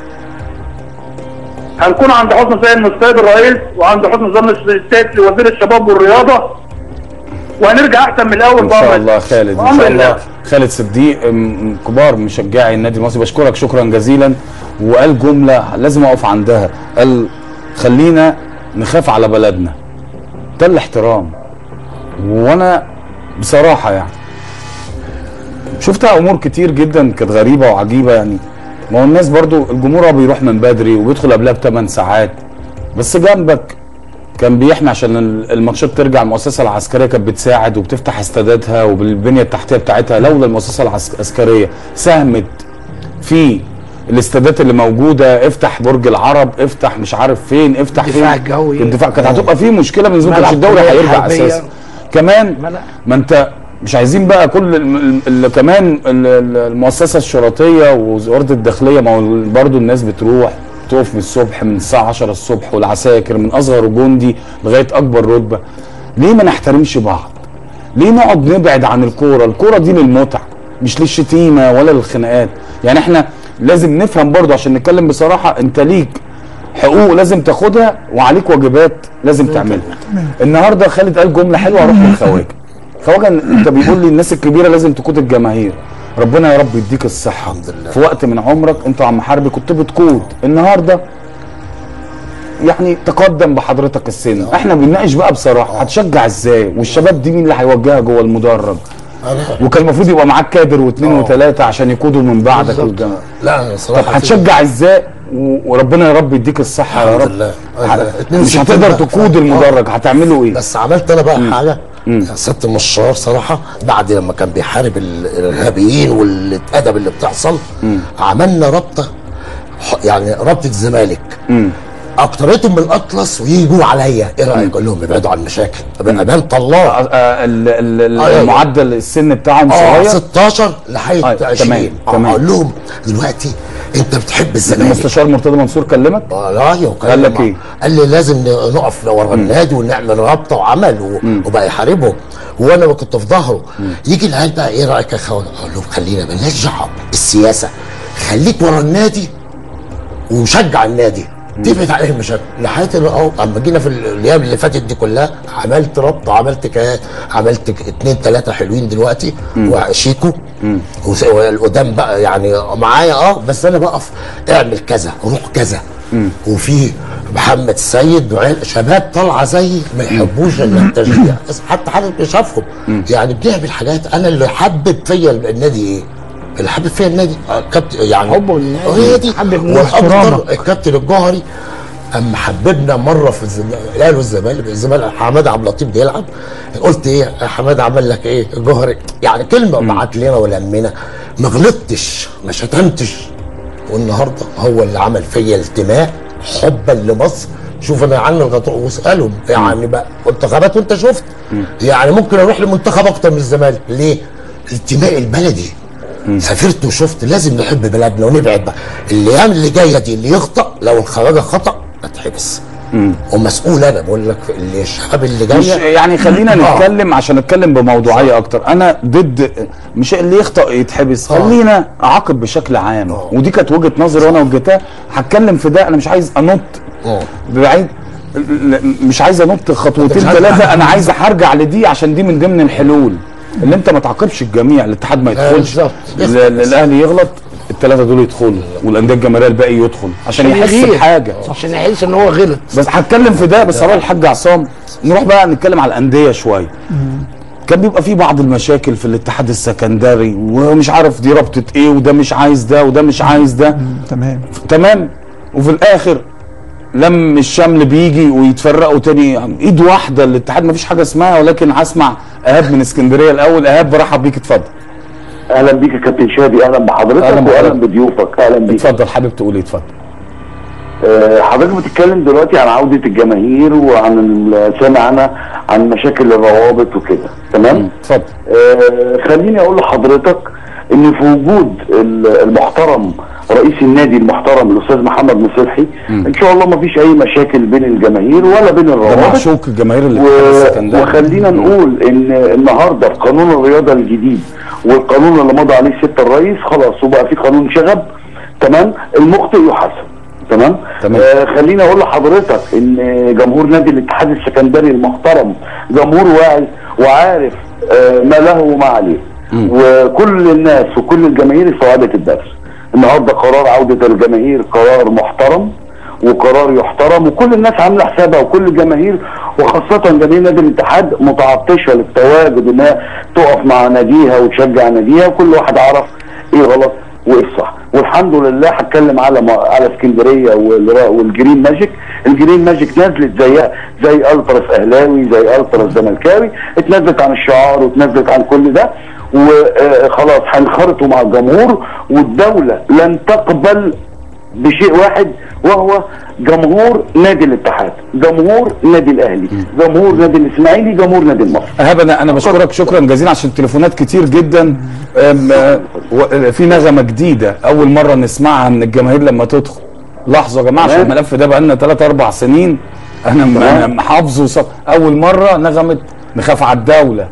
هنكون عند حسن ظن السيد الرئيس وعند حسن ظن السيد وزير الشباب والرياضه وهنرجع احسن من الاول ان شاء بأمر الله خالد ان بأمر شاء الله. الله خالد صديق م- كبار مشجعي النادي المصري بشكرك شكرا جزيلا وقال جمله لازم اقف عندها قال خلينا نخاف على بلدنا ده الاحترام وانا بصراحه يعني شفتها امور كتير جدا كانت غريبه وعجيبه يعني ما هو الناس برضو الجمهور بيروح من بدري وبيدخل قبلها بثمان ساعات بس جنبك كان بيحمي عشان ال- الماتشات ترجع المؤسسه العسكريه كانت بتساعد وبتفتح استاداتها وبالبنيه التحتيه بتاعتها لولا المؤسسه العس- العسكريه ساهمت في الاستادات اللي موجوده افتح برج العرب افتح مش عارف فين افتح الدفاع فين الجوي. الدفاع كانت هتبقى فيه مشكله من زمان ملعب كانش الدوري كورة هيرجع حربية. اساسا كمان ملعب. ما انت مش عايزين بقى كل الم- ال- كمان ال- ال- المؤسسه الشرطيه ووزاره الداخليه ما هو برضه الناس بتروح تقف من الصبح من الساعه 10 الصبح والعساكر من اصغر جندي لغايه اكبر رتبه ليه ما نحترمش بعض ليه نقعد نبعد عن الكوره الكوره دي للمتعه مش للشتيمه ولا للخناقات يعني احنا لازم نفهم برضه عشان نتكلم بصراحه انت ليك حقوق لازم تاخدها وعليك واجبات لازم تعملها النهارده خالد قال جمله حلوه اروح للخواجه خواجه انت بيقول لي الناس الكبيره لازم تقود الجماهير ربنا يا رب يديك الصحه الحمد لله. في وقت من عمرك انت وعم حربي كنت بتقود النهارده يعني تقدم بحضرتك السن احنا بنناقش بقى بصراحه هتشجع ازاي والشباب دي مين اللي هيوجهها جوه المدرج أنا وكان المفروض يبقى معاك كادر واثنين اه. وثلاثه عشان يقودوا من بعدك بالظبط. والجماعه لا طب صراحه هتشجع ازاي و- وربنا يا رب يديك الصحه يا الحمد رب لله. ح- أنا مش 62 هتقدر بقى. تقود آه. المدرج هتعملوا ايه؟ بس عملت انا بقى حاجه يا سياده المشار صراحه بعد لما كان بيحارب ال- الارهابيين والادب اللي بتحصل عملنا رابطه ح- يعني رابطه الزمالك اكترتهم من الاطلس ويجوا عليا ايه رايك اقول لهم ابعدوا عن المشاكل طب امان الله آه، آه، ال- ال- ال- أيوة. المعدل السن بتاعهم اه صغير 16 لحد أيوة، 20 تمام، آه، تمام. اقول لهم دلوقتي انت بتحب الزمالك المستشار مرتضى منصور كلمك آه، لا ايوه كان قال لك مع- إيه؟ قال لي لازم ن- نقف ورا النادي ونعمل رابطه وعمل و- وبقى يحاربهم وانا ما كنت في ظهره يجي العيال بقى ايه رايك يا اخوان اقول لهم خلينا مالناش دعوه بالسياسه خليك ورا النادي وشجع النادي تبعد عليه المشاكل لحد ما اهو اما جينا في الايام اللي فاتت دي كلها عملت رابطه عملت كا عملت ك- اتنين تلاته حلوين دلوقتي وشيكو وس- والقدام بقى يعني معايا اه بس انا بقف اعمل كذا روح كذا وفي محمد السيد وعيال شباب طالعه زي ما يحبوش الا التشجيع بس حتى حد شافهم يعني بنعمل حاجات انا اللي حبب فيا النادي ايه؟ اللي حبب فيا النادي آه، كابتن يعني حبه للنادي. هي دي حبب النادي. والاكتر احترامك. الكابتن الجوهري اما حببنا مره في الزمالك الاهلي والزمالك الزمالك حماد عبد اللطيف بيلعب قلت ايه يا حماد عمل لك ايه الجوهري يعني كلمه بعت لنا ولمنا ما غلطتش ما شتمتش والنهارده هو اللي عمل فيا التماء حبا لمصر شوف انا عن الغطاء واسالهم يعني بقى منتخبات وانت شفت يعني ممكن اروح لمنتخب اكتر من الزمالك ليه؟ الانتماء البلدي سافرت وشفت لازم نحب بلدنا ونبعد بقى الايام اللي جايه دي اللي يخطا لو الخواجه خطا اتحبس ومسؤول انا بقول لك اللي الشباب اللي مش جايه يعني خلينا آه. نتكلم عشان نتكلم بموضوعيه اكتر انا ضد مش اللي يخطئ يتحبس خلينا اعاقب بشكل عام آه. ودي كانت وجهه نظري وانا وجهتها هتكلم في ده انا مش عايز انط آه. بعيد ل- مش عايز انط خطوتين مش عايز ثلاثه حاجة. انا عايز هرجع لدي عشان دي من ضمن الحلول اللي انت ما تعاقبش الجميع الاتحاد ما يدخلش بالظبط. ال- ال- الاهلي يغلط الثلاثه دول يدخلوا والانديه الجماهيريه الباقي يدخل عشان عشان يحس يغير. بحاجه عشان يحس ان هو غلط بس هتكلم في ده بس هروح الحاج عصام نروح بقى نتكلم على الانديه شويه كان بيبقى في بعض المشاكل في الاتحاد السكندري ومش عارف دي رابطه ايه وده مش عايز ده وده مش عايز ده تمام تمام وفي الاخر لم الشمل بيجي ويتفرقوا تاني ايد واحده الاتحاد مفيش حاجه اسمها ولكن هسمع ايهاب من اسكندريه الاول ايهاب برحب بيك اتفضل اهلا بيك يا كابتن شادي اهلا بحضرتك أهلا واهلا بحضرتك. بضيوفك اهلا بيك اتفضل حابب تقول ايه اتفضل آه، حضرتك بتتكلم دلوقتي عن عودة الجماهير وعن ال- سامع انا عن مشاكل الروابط وكده تمام؟ اتفضل آه، خليني اقول لحضرتك ان في وجود ال- المحترم رئيس النادي المحترم الاستاذ محمد مصلحي ان شاء الله ما فيش اي مشاكل بين الجماهير ولا بين ده الروابط معشوق الجماهير الاتحاد و- السكندري وخلينا نقول ان النهارده في قانون الرياضه الجديد والقانون اللي مضى عليه سياده الرئيس خلاص وبقى في قانون شغب تمام المخطئ يحاسب تمام تمام. آه خليني اقول لحضرتك ان جمهور نادي الاتحاد السكندري المحترم جمهور واعي وعارف آه ما له وما عليه وكل الناس وكل الجماهير استوعبت الدرس النهارده قرار عوده الجماهير قرار محترم وقرار يحترم وكل الناس عامله حسابها وكل الجماهير وخاصه جماهير نادي الاتحاد متعطشه للتواجد انها تقف مع ناديها وتشجع ناديها وكل واحد عرف ايه غلط وايه الصح والحمد لله هتكلم على ما على اسكندريه والرا- والجرين ماجيك الجرين ماجيك نزلت زيها زي التراس اهلاوي زي التراس زملكاوي اتنزلت عن الشعار واتنزلت عن كل ده وخلاص هينخرطوا مع الجمهور والدوله لن تقبل بشيء واحد وهو جمهور نادي الاتحاد جمهور نادي الاهلي جمهور نادي الاسماعيلي جمهور نادي المصري ايهاب انا انا بشكرك شكرا جزيلا عشان التليفونات كتير جدا أم، آه، و- في نغمه جديده اول مره نسمعها من الجماهير لما تدخل لحظه يا جماعه عشان تمام. الملف ده بقالنا 3 4 سنين انا م- انا حافظه وص- اول مره نغمه نخاف على الدوله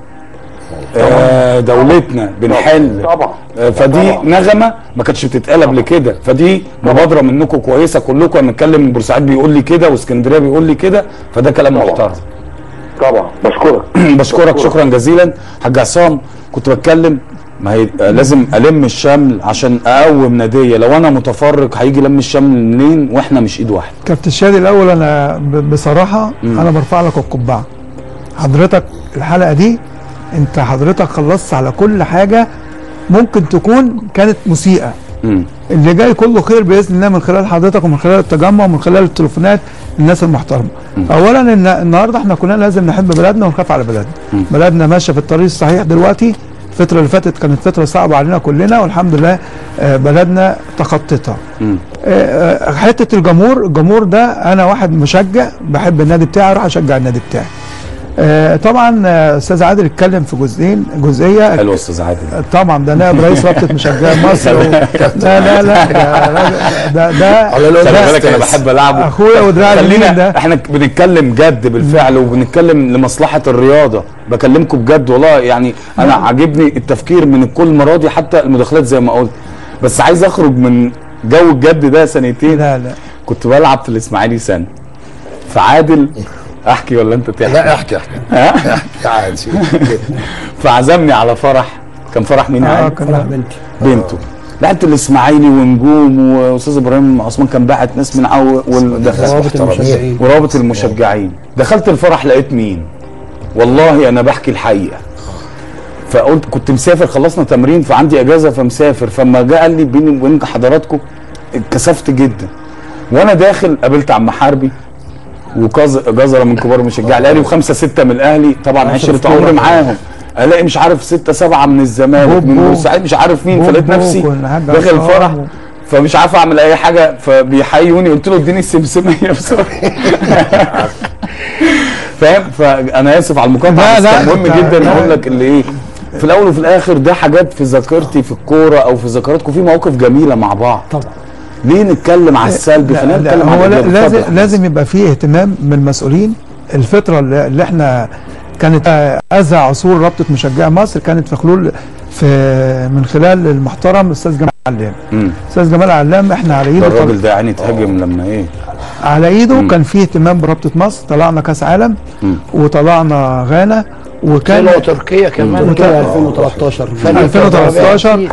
آه، دولتنا بنحل طبعا آه، فدي طبعا. نغمه ما كانتش بتتقال قبل كده فدي مبادره منكم كويسه كلكم انا بنتكلم من بورسعيد بيقول لي كده واسكندريه بيقول لي كده فده كلام طبعا. محترم طبعا بشكرك بشكرك شكرا جزيلا حاج عصام كنت بتكلم ما هي آه، لازم الم الشمل عشان اقوم ناديه لو انا متفرق هيجي لم الشمل منين واحنا مش ايد واحده كابتن شادي الاول انا ب- بصراحه انا برفع لك القبعه حضرتك الحلقه دي انت حضرتك خلصت على كل حاجه ممكن تكون كانت مسيئه مم. اللي جاي كله خير باذن الله من خلال حضرتك ومن خلال التجمع ومن خلال التليفونات الناس المحترمه. اولا ان النهارده احنا كلنا لازم نحب بلدنا ونخاف على بلدنا. بلدنا ماشيه في الطريق الصحيح دلوقتي الفتره اللي فاتت كانت فتره صعبه علينا كلنا والحمد لله آه، بلدنا تخطتها. آه، آه، حته الجمهور الجمهور ده انا واحد مشجع بحب النادي بتاعي اروح اشجع النادي بتاعي. آه، طبعا آه، استاذ عادل اتكلم في جزئين جزئيه حلو استاذ عادل طبعا ده نائب رئيس رابطه مشجعي مصر و... لا لا لا ده راجل- ده ده خلي ده بالك انا بحب العبه اخويا ودراع اليمين خلينا ده احنا بنتكلم جد بالفعل وبنتكلم لمصلحه الرياضه بكلمكم بجد والله يعني انا عاجبني التفكير من الكل مرادي حتى المداخلات زي ما قلت بس عايز اخرج من جو الجد ده سنتين لا لا كنت بلعب في الاسماعيلي سنه فعادل احكي ولا انت تحكي لا احكي احكي ها؟ احكي عادي فعزمني على فرح كان فرح مين اه عادل؟ كان بنتي بنته لعبت الاسماعيلي ونجوم واستاذ ابراهيم عثمان كان باعت ناس من عو والدخل روابط محترمين. المشجعين ورابط المشجعين دخلت الفرح لقيت مين والله انا بحكي الحقيقه فقلت كنت مسافر خلصنا تمرين فعندي اجازه فمسافر فما جه قال لي بيني وبين حضراتكم اتكسفت جدا وانا داخل قابلت عم حربي وجزره من كبار المشجعين الاهلي وخمسه سته من الاهلي طبعا عشره عمري معاهم الاقي مش عارف ستة سبعة من الزمالك بوب من بوب. بورسعيد مش عارف مين بوب فلقيت بوب نفسي والحاج داخل عصام الفرح و- فمش عارف اعمل اي حاجه فبيحيوني قلت له اديني السمسميه بسرعه فاهم فانا اسف على المقاطعه لا، بس لا، كان مهم أنت- جدا لا. اقول لك اللي ايه في الاول وفي الاخر ده حاجات في ذاكرتي في الكوره او في ذاكرتكم في مواقف جميله مع بعض طبعا ليه نتكلم على السلبي لا خلينا لا نتكلم هو على لا- الإيجابي. لازم اتفضل. لازم يبقى فيه اهتمام من المسؤولين الفتره اللي اللي احنا كانت آه، أذى عصور رابطه مشجعي مصر كانت في خلول في من خلال المحترم الاستاذ جمال علام مم. استاذ جمال علام احنا على ده ايده الراجل ده يعني اتهاجم لما ايه على ايده مم. كان فيه اهتمام برابطه مصر طلعنا كاس عالم مم. وطلعنا غانا وكان كانوا تركيا كمان تركيا 2013 2013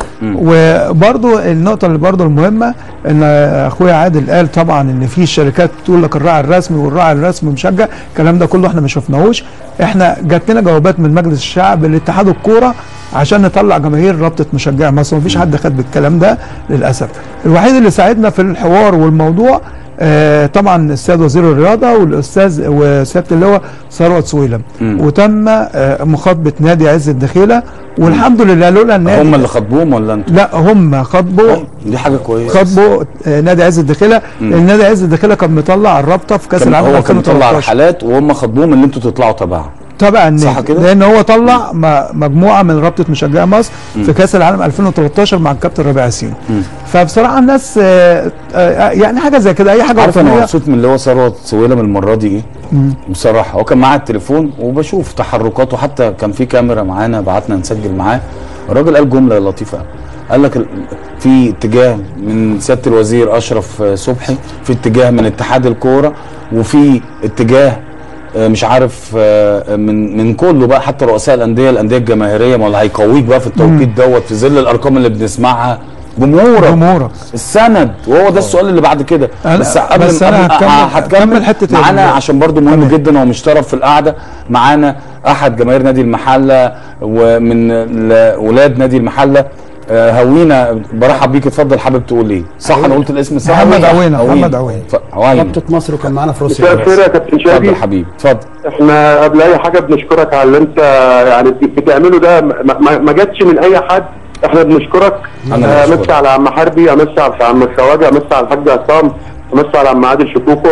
وبرضو النقطة اللي برضو المهمة ان اخويا عادل قال طبعا ان في شركات تقول لك الراعي الرسمي والراعي الرسمي مشجع الكلام ده كله احنا ما شفناهوش احنا جات لنا جوابات من مجلس الشعب لاتحاد الكورة عشان نطلع جماهير رابطة مشجعي مصر مفيش حد خد بالكلام ده للأسف الوحيد اللي ساعدنا في الحوار والموضوع آه طبعا السيد وزير الرياضه والاستاذ وسياده اللواء ثروت سويلم مم. وتم آه مخاطبه نادي عز الدخيله والحمد لله لولا النادي هم اللي خطبوهم ولا انت لا هم خاطبوا دي حاجه كويسه خاطبوا آه، نادي عز الدخيله لان نادي عز الدخيله كان مطلع الرابطه في كاس كان العالم هو كان مطلع 2013 رحلات وهم خطبوهم اللي انتوا تطلعوا تبعهم تبع النادي صح كده؟ لان هو طلع م- مجموعه من رابطه مشجعي مصر في كاس العالم 2013 مع الكابتن ربيع ياسين فبصراحه الناس آه، آه، يعني حاجه زي كده اي حاجه عارف انا وطنيه مبسوط من اللي هو ثروت سويلم المره دي ايه؟ بصراحه هو كان معاه التليفون وبشوف تحركاته حتى كان في كاميرا معانا بعتنا نسجل معاه الراجل قال جمله لطيفه أوي. قال لك ال- في اتجاه من سياده الوزير اشرف آه، صبحي في اتجاه من اتحاد الكوره وفي اتجاه آه، مش عارف آه، من من كله بقى حتى رؤساء الانديه الانديه الجماهيريه ما اللي هيقويك بقى في التوقيت دوت في ظل الارقام اللي بنسمعها جمهورك جمهورك السند وهو ده السؤال اللي بعد كده أنا- بس قبل بس أنا قبل- هكمل- آه، هتكمل هكمل حتة معانا ال- عشان برضو مهم جدا هو مش طرف في القعده معانا احد جماهير نادي المحله ومن ال- ولاد نادي المحله آه، هوينا برحب بيك اتفضل حابب تقول ايه صح انا قلت الاسم صح محمد عوينة، محمد عوينة. ف- عوينة رابطه مصر وكان معانا في مساء روسيا الخير يا كابتن شادي اتفضل حبيبي اتفضل احنا قبل اي حاجه بنشكرك على اللي انت يعني بتعمله ده ما, ما, ما جاتش من اي حد احنا بنشكرك أنا اللي آه، بشكرك. امسي على عم حربي امسي على عم الخواجه امسي على الحاج عصام امسي على عم عادل شكوكو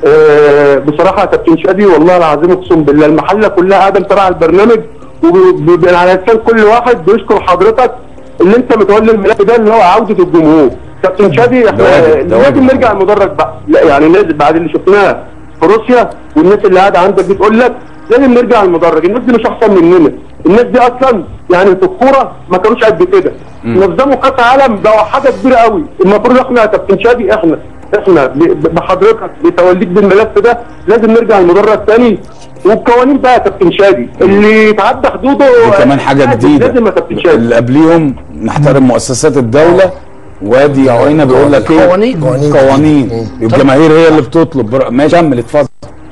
اه بصراحه يا كابتن شادي والله العظيم اقسم بالله المحله كلها قاعده متابعه البرنامج وعلى لسان كل واحد بيشكر حضرتك اللي انت متولي الملف ده اللي هو عوده الجمهور كابتن شادي احنا واجب، ده واجب. لازم نرجع المدرج بقى لا يعني لازم بعد اللي شفناه في روسيا والناس اللي قاعده عندك بتقول لك لازم نرجع المدرج الناس دي مش احسن مننا الناس دي اصلا يعني في الكوره ما كانوش قد كده نظموا كاس عالم ده حاجه كبيره قوي المفروض احنا يا كابتن شادي احنا احنا ب- بحضرتك بتوليك بالملف ده لازم نرجع المدرج تاني والقوانين بقى يا كابتن شادي اللي يتعدى حدوده دي كمان حاجه لازم- جديده لازم يا كابتن شادي اللي قبليهم نحترم مؤسسات الدوله وادي عوينه بيقول لك ايه قوانين. قوانين. قوانين الجماهير هي اللي بتطلب بر- ماشي كمل اتفضل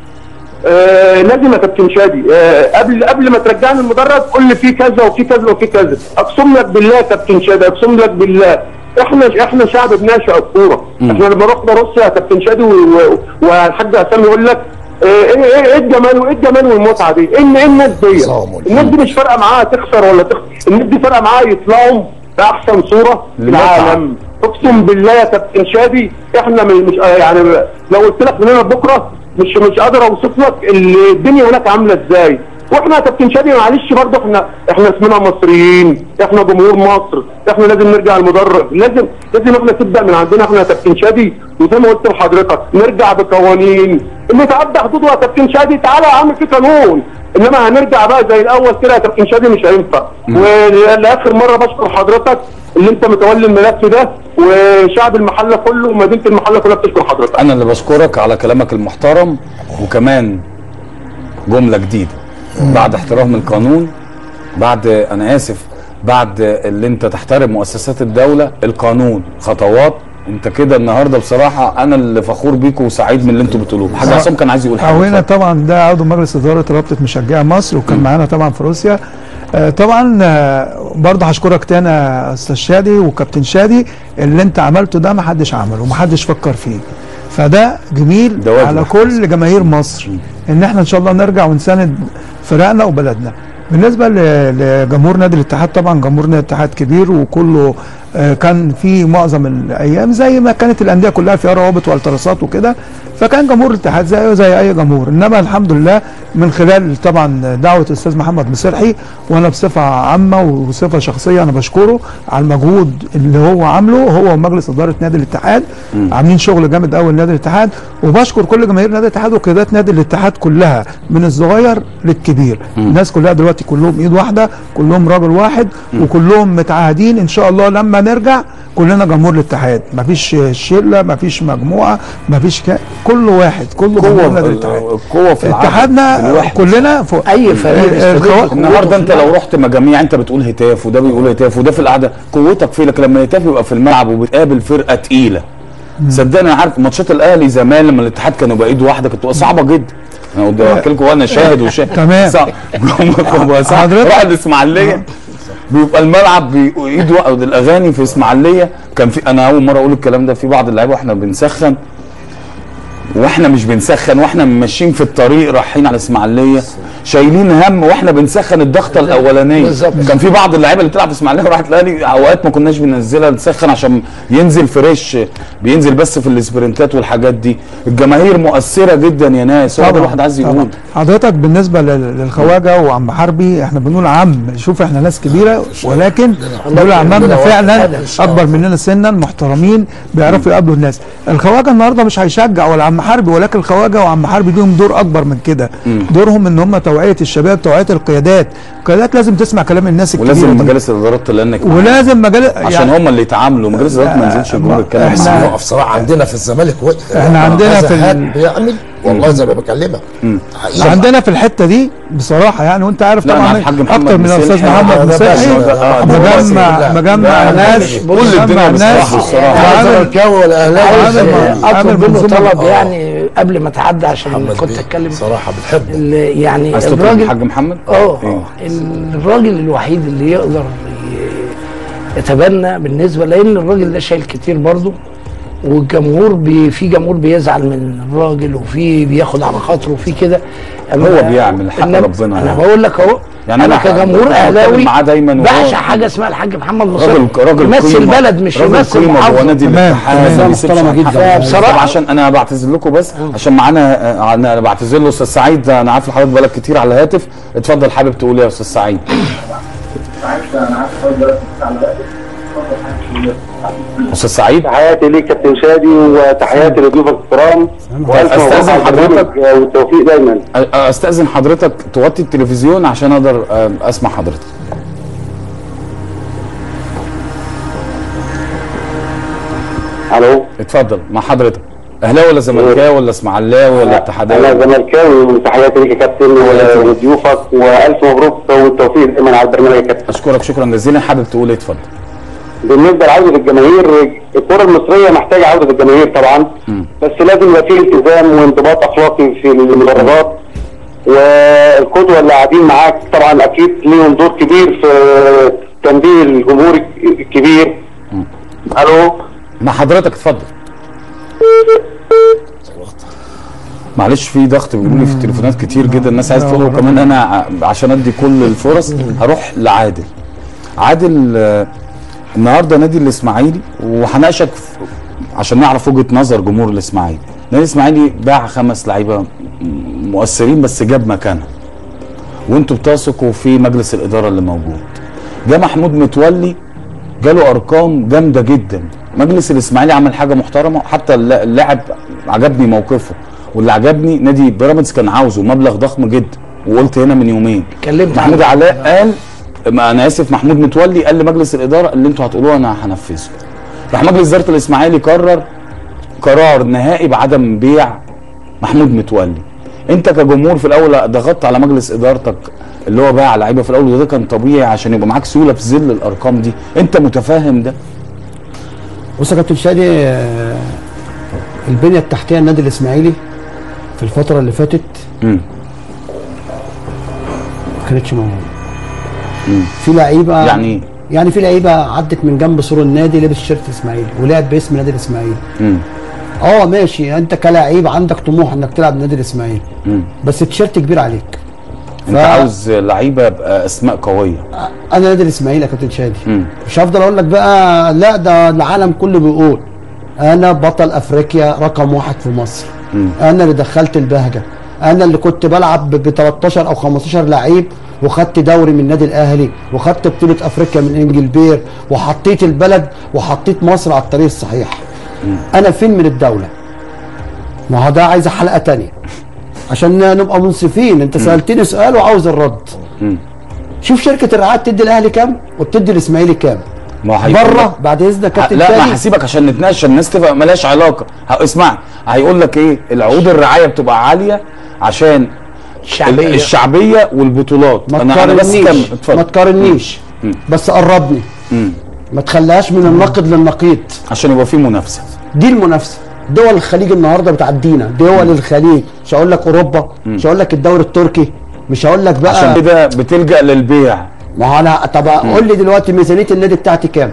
آه لازم يا كابتن شادي آه قبل قبل ما ترجعني المدرج قول لي في كذا وفي كذا وفي كذا اقسم لك بالله يا كابتن شادي اقسم لك بالله احنا احنا شعب بنعشق الكوره احنا لما رحنا روسيا كابتن شادي و- و- والحاج عسام يقول لك ايه ايه ايه إيه الجمال وايه الجمال والمتعه دي؟ ايه إيه الناس دي؟ نظام والفن. الناس دي مش فارقه معاها تخسر ولا تخسر الناس دي فارقه معاها يطلعوا باحسن صوره في المتعة. العالم اقسم بالله يا كابتن شادي احنا مش مش- آه يعني لو قلت لك من هنا لبكره مش مش قادر اوصف لك ال- الدنيا هناك عامله ازاي واحنا يا كابتن شادي معلش برضه احنا احنا اسمنا مصريين احنا جمهور مصر احنا لازم نرجع المدرج لازم لازم احنا تبدا من عندنا احنا يا كابتن شادي وزي ما قلت لحضرتك نرجع بقوانين اللي تعدى حدوده يا كابتن شادي تعالى يا عم في قانون انما هنرجع بقى زي الاول كده يا كابتن شادي مش هينفع ولاخر مره بشكر حضرتك اللي انت متولي الملف ده وشعب المحله كله ومدينه المحله كلها بتشكر حضرتك انا اللي بشكرك على كلامك المحترم وكمان جمله جديده بعد احترام القانون بعد انا اسف بعد اللي انت تحترم مؤسسات الدوله القانون خطوات انت كده النهارده بصراحه انا اللي فخور بيكم وسعيد من اللي انتوا بتقولوه حاجه عصام كان عايز يقول حاجه هنا اتفضل. طبعا ده عضو مجلس اداره رابطه مشجعي مصر وكان معانا طبعا في روسيا آه، طبعا آه، برضه هشكرك تاني يا استاذ شادي وكابتن شادي اللي انت عملته ده ما حدش عمله وما حدش فكر فيه فده جميل ده واجب. على كل جماهير مصر ان احنا ان شاء الله نرجع ونساند فرقنا وبلدنا بالنسبه ل- لجمهور نادي الاتحاد طبعا جمهور نادي الاتحاد كبير وكله آه، كان في معظم الايام زي ما كانت الانديه كلها فيها روابط والتراسات وكده فكان جمهور الاتحاد زيه زي اي جمهور انما الحمد لله من خلال طبعا دعوه الاستاذ محمد مصلحي وانا بصفه عامه وبصفه شخصيه انا بشكره على المجهود اللي هو عامله هو ومجلس اداره نادي الاتحاد عاملين شغل جامد قوي لنادي الاتحاد وبشكر كل جماهير نادي الاتحاد وقيادات نادي الاتحاد كلها من الصغير للكبير الناس كلها دلوقتي كلهم ايد واحده كلهم راجل واحد وكلهم متعاهدين ان شاء الله لما نرجع كلنا جمهور الاتحاد مفيش شله مفيش مجموعه مفيش ك... كل واحد كل جمهور نادي الاتحاد القوه في العدد، اتحادنا الوحدة. كلنا فوق اي فريق آه، آه، يستضيف الخوا- النهارده انت لو رحت مجاميع انت بتقول هتاف وده بيقول هتاف وده في القعده قوتك فيه لكن لما الهتاف يبقى في الملعب وبتقابل فرقه تقيله صدقني انا عارف ماتشات الاهلي زمان لما الاتحاد كانوا بايد واحده كانت بتبقى صعبه جدا انا قلت بحكي لكم وانا شاهد وشاهد تمام. صعب. بيبقى صعب. حضرتك- راح الاسماعيليه بيبقى الملعب بي- ايد واحده الاغاني في اسماعيليه كان في انا اول مره اقول الكلام ده في بعض اللعيبه واحنا بنسخن واحنا مش بنسخن واحنا ماشيين في الطريق رايحين على اسماعيليه شايلين هم واحنا بنسخن الضغطه الاولانيه بالظبط. كان في بعض اللعيبه اللي بتلعب في اسماعيليه وراحت الاهلي اوقات ما كناش بننزلها نسخن عشان ينزل فريش بينزل بس في الاسبرنتات والحاجات دي الجماهير مؤثره جدا يا ناس هو ده الواحد عايز طبعاً. يقول حضرتك بالنسبه لل- للخواجه وعم حربي احنا بنقول عم شوف احنا ناس كبيره ولكن دول عمامنا فعلا اكبر مننا سنا محترمين بيعرفوا يقابلوا الناس الخواجه النهارده مش هيشجع ولا عم حربي ولكن الخواجه وعم حربي ليهم دور اكبر من كده دورهم ان هم توعيه الشباب توعيه القيادات القيادات لازم تسمع كلام الناس الكبيره ولازم دي. مجالس الادارات تلنك ولازم مجال عشان هم اللي يتعاملوا مجالس الادارات ما نزلش الجمهور يتكلم إحنا- معاهم. هو بصراحه عندنا في الزمالك و... إحنا عندنا هذا في ال- هاد بيعمل والله زي ما بكلمك حقيقة. عندنا في الحته دي بصراحه يعني وانت عارف لا، أنا طبعا عارف الحاج محمد اكتر من الاستاذ مسلحي. محمد ده مسلحي باشا، آه، ده مجمع باشا. مجمع الناس كل الدنيا مجمع الناس بصراحة، بصراحة. لا وعامل زملكاوي ولا عايز اهلاوي عامل- عامل اطلب منه منظومة. طلب آه. يعني قبل ما تعدي عشان محمد كنت بيه اتكلم صراحه بنحبه ال- يعني عايز تطلب الراجل الحاج محمد اه إيه؟ الراجل الوحيد اللي يقدر ي- يتبنى بالنسبه لان الراجل ده شايل كتير برضه والجمهور بي في جمهور بيزعل من الراجل وفي بياخد على خاطره وفي كده أما- هو بيعمل حق إنما ربنا انا يعني. بقول لك اهو يعني انا أنا كجمهور بتكلم اهلاوي معاه دايماً وهو- بعشق حاجه اسمها الحاج محمد نصير راجل راجل يمثل قيمة. بلد مش راجل يمثل قيمة جوه محافظه نادي تمام. الاتحاد تمام. ما بيسيبش محترمة عن جدا. حقه. فبصراحة- طب عشان انا بعتذر لكم بس عشان معانا آه، انا بعتذر له استاذ سعيد انا عارف حضرتك بقالك كتير على الهاتف اتفضل حابب تقول إيه يا استاذ سعيد استاذ سعيد تحياتي ليك كابتن شادي وتحياتي لضيوفك الكرام والف أستاذن مبروك على حضرتك. البرنامج والتوفيق دايما أ- استاذن حضرتك توطي التلفزيون عشان اقدر آه، اسمع حضرتك الو اتفضل مع حضرتك اهلاوي ولا زملكاوي ولا اسماعيلاوي ولا انا اتحاداوي زملكاوي وتحياتي ليك يا كابتن وضيوفك والف مبروك والتوفيق دايما على البرنامج يا كابتن اشكرك شكرا جزيلا حابب تقول ايه اتفضل بالنسبه لعوده الجماهير الكره المصريه محتاجه عوده الجماهير طبعا بس لازم يبقى فيه التزام وانضباط اخلاقي في المدرجات والقدوه اللي قاعدين معاك طبعا اكيد ليهم دور كبير في تنبيه الجمهور الكبير الو مع حضرتك اتفضل معلش في ضغط بيقولوا لي في التليفونات كتير جدا الناس عايزه تقول وكمان انا ع- عشان ادي كل الفرص هروح لعادل عادل آه، النهارده نادي الاسماعيلي وهناقشك في- عشان نعرف وجهه نظر جمهور الاسماعيلي نادي الاسماعيلي باع خمس لعيبه م- مؤثرين بس جاب مكانها وانتوا بتثقوا في مجلس الاداره اللي موجود جه محمود متولي جاله ارقام جامده جدا مجلس الاسماعيلي عمل حاجه محترمه حتى الل- اللاعب عجبني موقفه واللي عجبني نادي بيراميدز كان عاوزه مبلغ ضخم جدا وقلت هنا من يومين اتكلمت محمود عنه. علاء قال ما انا اسف محمود متولي قال لمجلس الاداره اللي انتوا هتقولوه انا هنفذه راح مجلس اداره الاسماعيلي قرر قرار نهائي بعدم بيع محمود متولي انت كجمهور في الاول ضغطت على مجلس ادارتك اللي هو باع لعيبه في الاول وده كان طبيعي عشان يبقى معاك سيوله في ظل الارقام دي انت متفاهم ده بص يا كابتن شادي آه، البنيه التحتيه النادي الاسماعيلي في الفتره اللي فاتت مم. ما كانتش موجوده في لعيبه يعني ايه يعني في لعيبه عدت من جنب سور النادي لبس شيرت الاسماعيلي ولعب باسم نادي الاسماعيلي مم. اه ماشي انت كلاعب عندك طموح انك تلعب نادي الاسماعيلي مم. بس التيشيرت كبير عليك انت عاوز لعيبه يبقى اسماء قويه انا نادي الاسماعيلي يا كابتن شادي مم. مش هفضل اقول لك بقى لا ده العالم كله بيقول انا بطل افريقيا رقم واحد في مصر مم. انا اللي دخلت البهجه انا اللي كنت بلعب ب 13 او 15 لعيب وخدت دوري من النادي الاهلي وخدت بطوله افريقيا من انجلبير وحطيت البلد وحطيت مصر على الطريق الصحيح انا فين من الدوله ما هو ده عايز حلقه تانية عشان نبقى منصفين انت سالتني سؤال وعاوز الرد مم. شوف شركه الرعايه بتدي الاهلي كام وبتدي الاسماعيلي كام ما هو هيقول بره لك- بعد اذنك كابتن لا ما شادي هسيبك عشان نتناقش عشان الناس تبقى مالهاش علاقه ه- اسمع هيقول لك ايه العقود الرعايه بتبقى عاليه عشان الشعبيه الشعبيه والبطولات ما انا انا بس تقارنيش كمل ما اتفضل تقارنيش بس قربني مم. ما تخليهاش من النقد للنقيض عشان يبقى في منافسه دي المنافسه دول الخليج النهارده بتعدينا دول الخليج مش هقول لك اوروبا مش هقول لك الدوري التركي مش هقول لك بقى عشان كده بتلجا للبيع ما هو انا طب قول لي دلوقتي ميزانيه النادي بتاعتي كام؟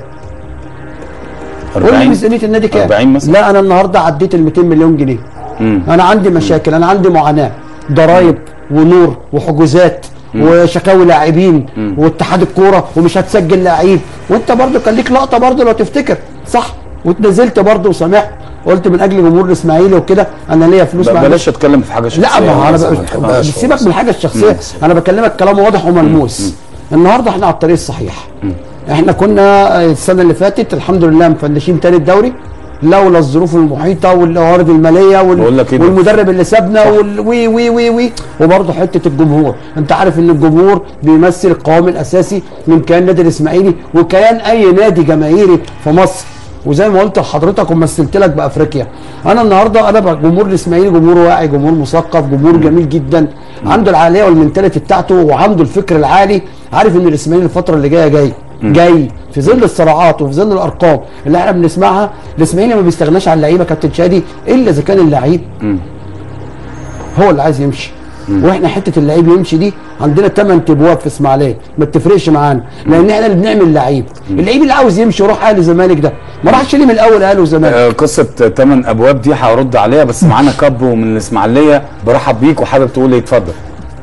قول لي 40 ميزانيه النادي كام؟ 40 مثلا لا انا النهارده عديت ال 200 مليون جنيه مم. انا عندي مشاكل انا عندي معاناه ضرايب ونور وحجوزات وشكاوي لاعبين واتحاد الكوره ومش هتسجل لعيب وانت برضو كان ليك لقطه برضو لو تفتكر صح واتنزلت برضو وسامحت قلت من اجل جمهور الاسماعيلي وكده انا ليا فلوس ب- معلش. بلاش اتكلم في حاجه شخصيه لا ما هو انا بس. ب- بس سيبك من الحاجه الشخصيه انا بكلمك كلام واضح وملموس النهارده احنا على الطريق الصحيح احنا كنا السنه اللي فاتت الحمد لله مفنشين تاني الدوري لولا الظروف المحيطه والعوارض الماليه بقول وال... لك إيه ده؟ والمدرب اللي سابنا وال... وي وي وي وي وبرضه حته الجمهور انت عارف ان الجمهور بيمثل القوام الاساسي من كيان نادي الاسماعيلي وكيان اي نادي جماهيري في مصر وزي ما قلت لحضرتك ومثلت لك بافريقيا انا النهارده انا بقى جمهور الاسماعيلي جمهور واعي جمهور مثقف جمهور جميل جدا عنده العاليه والمنتاليتي بتاعته وعنده الفكر العالي عارف ان الاسماعيلي الفتره اللي جايه جاي جاي في ظل الصراعات وفي ظل الارقام اللي احنا بنسمعها الاسماعيلي ما بيستغناش عن اللعيبه كابتن شادي الا اذا كان اللعيب هو اللي عايز يمشي واحنا حته اللعيب يمشي دي عندنا 8 ابواب في اسماعيليه ما بتفرقش معانا لان احنا اللي بنعمل لعيب اللعيب اللي عاوز يمشي يروح اهلي الزمالك ده ما راحش ليه من الاول اهلي وزمالك آه، قصه ثمان ابواب دي هرد عليها بس معانا كابو من الاسماعيليه برحب بيك وحابب تقول ايه اتفضل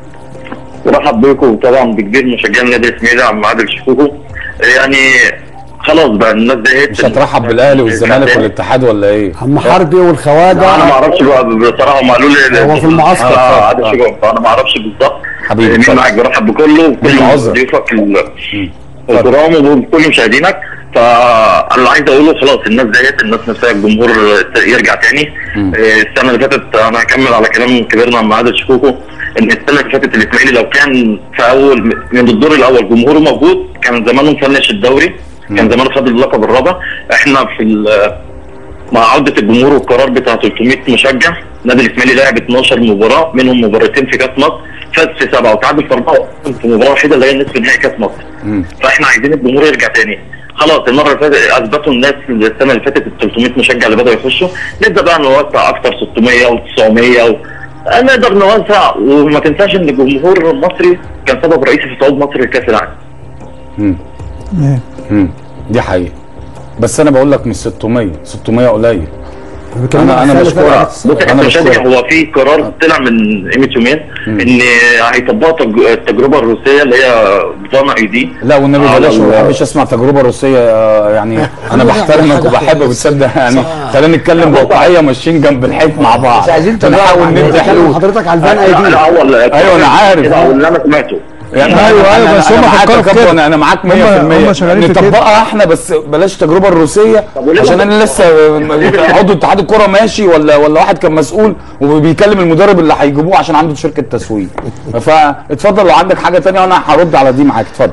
ورحب بيكم طبعا بكبير مشجعين النادي الاسماعيلي عم عادل شكوكو يعني خلاص بقى الناس زهقت مش هترحب بالاهلي والزمالك والاتحاد ولا ايه؟ عم حربي والخواجه انا ما اعرفش بقى بصراحه هم قالوا لي هو في المعسكر. اه عادل شكوكو فانا ما اعرفش بالظبط حبيبي، مين اتفضل. معاك برحب بكله وكل عذر. ضيوفك ال- الكرام وكل مشاهدينك فاللي عايز اقوله خلاص الناس زهقت الناس نفسها الجمهور يرجع تاني آه، السنه اللي فاتت انا هكمل على كلام كبيرنا عم عادل شكوكو ان السنه اللي فاتت الاسماعيلي لو كان في اول من الدور الاول جمهوره موجود كان زمانه مفنش الدوري كان زمانه خد اللقب الرابع احنا في ال- مع عودة الجمهور والقرار بتاع 300 مشجع نادي الاسماعيلي لعب 12 مباراة منهم مباراتين في كاس مصر فاز في سبعة وتعادل في أربعة في مباراة وحيدة اللي هي نصف نهائي كاس مصر فاحنا عايزين الجمهور يرجع تاني خلاص المرة اللي فاتت اثبتوا الناس السنة اللي فاتت ال 300 مشجع اللي بدأوا يخشوا نبدأ بقى نوسع اكتر 600 و900 و... نقدر نوسع وما تنساش ان الجمهور المصري كان سبب رئيسي في صعود مصر لكاس العالم مم. تمام مم. دي حقيقة بس انا بقول لك مش 600 600 قليل بكلمك انا انا السنة اللي بشكرك فاتت. بص انا يا شادي بشكرك هو في قرار طلع من قيمه يومين ان هيطبقوا تج- التجربه الروسيه اللي هي بطانه اي دي لا والنبي على بلاش ما ال- بحبش اسمع تجربه روسيه آه، يعني انا بحترمك وبحبك بتصدق يعني خلينا نتكلم بواقعيه ماشيين جنب الحيط مع بعض مش عايزين نحاول تجربة. ندي بكلم حلول حضرتك على الفان لا اي دي لا هو ال- أيوة، أنا عارف. كده هو اللي انا سمعته يعني أيوة، أيوة، أنا- بس أنا هم معاك فكروا يا في كابتن، كده. انا معاك 100% هم- هم شغالين في كده. نطبقها احنا بس بلاش التجربه الروسيه وليه عشان ما- انا لسه عضو اتحاد الكوره ماشي ولا ولا واحد كان مسؤول وبيكلم المدرب اللي هيجيبوه عشان عنده شركه تسويق فاتفضل لو عندك حاجه تانية وانا هرد على دي معاك اتفضل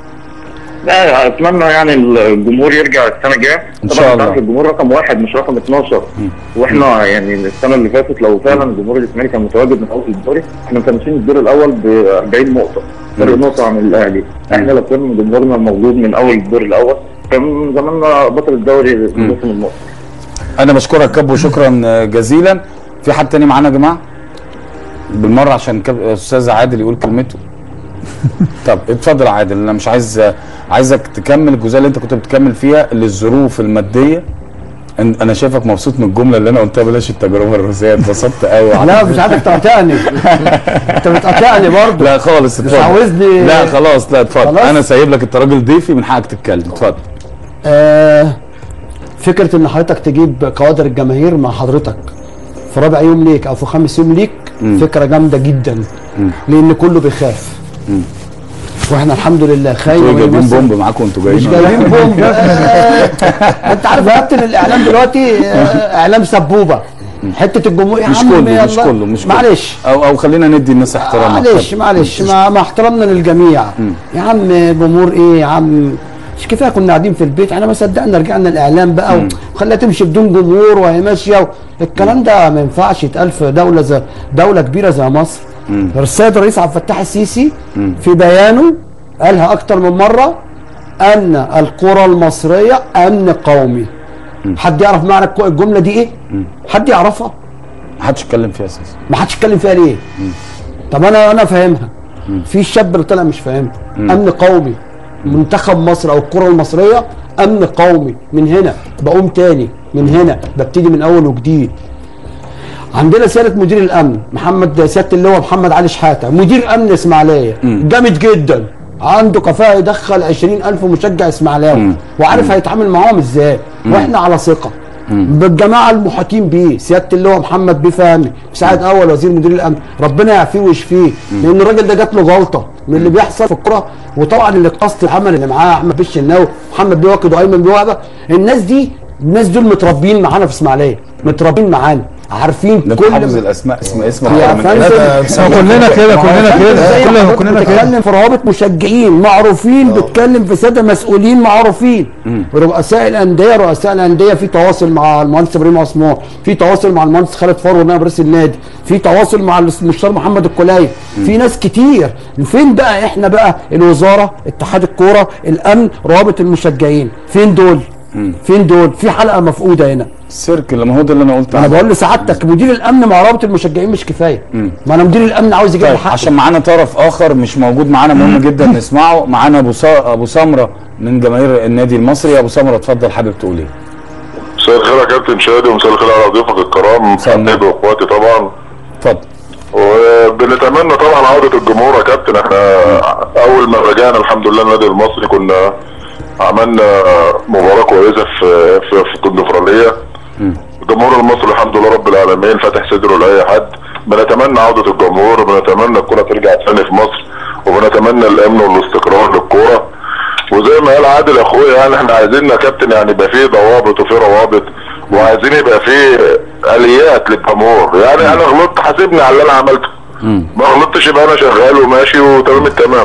لا اتمنى يعني الجمهور يرجع السنه الجايه إن طبعاً شاء أنت الله. عارف الجمهور رقم واحد مش رقم 12 واحنا يعني السنه اللي فاتت لو فعلا جمهور الاسماعيلي كان متواجد من اول الدوري احنا مفنشين الدور الاول ب 40 نقطه فرق نقطه عن الاهلي احنا لو كان جمهورنا موجود من اول الدور الاول كان زماننا بطل الدوري بموسم النقطه انا بشكرك كابو شكرا جزيلا في حد تاني معانا يا جماعه بالمره عشان كاب- استاذ عادل يقول كلمته طب اتفضل يا عادل انا مش عايز عايزك تكمل الجزئيه اللي انت كنت بتكمل فيها اللي الظروف الماديه أن- انا شايفك مبسوط من الجمله اللي انا قلتها بلاش التجربه الروسيه اتبسطت قوي لا مش عايزك تقاطعني انت بتقاطعني برضه لا خالص اتفضل عاوزني- لا خلاص لا اتفضل خلاص؟ انا سايب لك انت راجل ضيفي من حقك تتكلم اتفضل آه فكره ان حضرتك تجيب كوادر الجماهير مع حضرتك في رابع يوم ليك او في خامس يوم ليك فكره جامده جدا لان كله بيخاف واحنا الحمد لله خايف انتوا جايبين بومب معاكم وانتوا جايين مش ولا جايبين بومب آه، انت عارف يا كابتن الاعلام دلوقتي آه، اعلام سبوبه حته الجمهور يا مش عم كله مش يلا. كله مش كله. معلش او او خلينا ندي الناس احترامها معلش معلش مع, مع احترامنا للجميع يا عم جمهور ايه يا عم مش كفايه كنا قاعدين في البيت احنا ما صدقنا رجعنا الاعلام بقى وخليها تمشي بدون جمهور وهي ماشيه الكلام ده ما ينفعش يتقال في دوله زي دوله كبيره زي مصر السيد الرئيس عبد الفتاح السيسي في بيانه قالها اكتر من مره ان القرى المصريه امن قومي حد يعرف معنى الك- الجمله دي ايه حد يعرفها محدش يتكلم فيها اساسا ما حدش يتكلم فيها ليه؟ طب انا انا فاهمها في الشاب اللي طلع مش فاهمها امن قومي منتخب مصر او الكره المصريه امن قومي من هنا بقوم تاني من هنا ببتدي من اول وجديد عندنا سياده مدير الامن محمد سياده اللواء محمد علي شحاته مدير امن اسماعيليه جامد جدا عنده كفاءه يدخل 20000 مشجع اسماعيلاوي وعارف هيتعامل معاهم ازاي واحنا على ثقه بالجماعه المحاطين بيه سياده اللواء محمد بيه فهمي مساعد اول وزير مدير الامن ربنا يعافيه ويشفيه لان الراجل ده جات له غلطه من اللي بيحصل في الكوره وطبعا اللي قصد العمل اللي معاه احمد بيه الشناوي محمد بيه واكد وايمن بيه وهبه الناس دي الناس دول متربيين معانا في اسماعيليه متربيين معانا عارفين ده كل حافظ الاسماء اسم اسم يا أكتر من فندم. اسم. هو كلنا كده كلنا كده كلنا كلنا كده بتتكلم في روابط مشجعين معروفين بتكلم في ساده مسؤولين معروفين رؤساء الانديه رؤساء الانديه في تواصل مع المهندس ابراهيم عثمان في تواصل مع المهندس خالد فاروق نائب رئيس النادي في تواصل مع المستشار محمد الكلاي في ناس كتير فين بقى احنا بقى الوزاره اتحاد الكوره الامن روابط المشجعين فين دول فين دول في حلقه مفقوده هنا السيرك اللي ما هو ده اللي انا قلت انا عنه. بقول لسعادتك مدير الامن مع رابط المشجعين مش كفايه ما انا مدير الامن عاوز يجيب طيب الحق عشان معانا طرف اخر مش موجود معانا مهم جدا نسمعه معانا ابو صا- ابو سمره من جماهير النادي المصري يا ابو سمره اتفضل حابب تقول ايه مساء الخير يا كابتن شادي ومساء الخير على ضيوفك الكرام مساء النور. حبيبي واخواتي طبعا اتفضل وبنتمنى طبعا عودة الجمهور يا كابتن احنا اول ما رجعنا الحمد لله النادي المصري كنا عملنا مباراة كويسة في في, في الكونفدرالية الجمهور المصري الحمد لله رب العالمين فاتح صدره لأي حد بنتمنى عودة الجمهور وبنتمنى الكرة ترجع تاني في مصر وبنتمنى الامن والاستقرار للكورة وزي ما قال عادل اخويا يعني احنا عايزين يا كابتن يعني يبقى فيه ضوابط وفيه روابط وعايزين يبقى فيه اليات للجمهور يعني انا غلطت حاسبني على اللي انا عملته ما غلطتش يبقى انا شغال وماشي وتمام التمام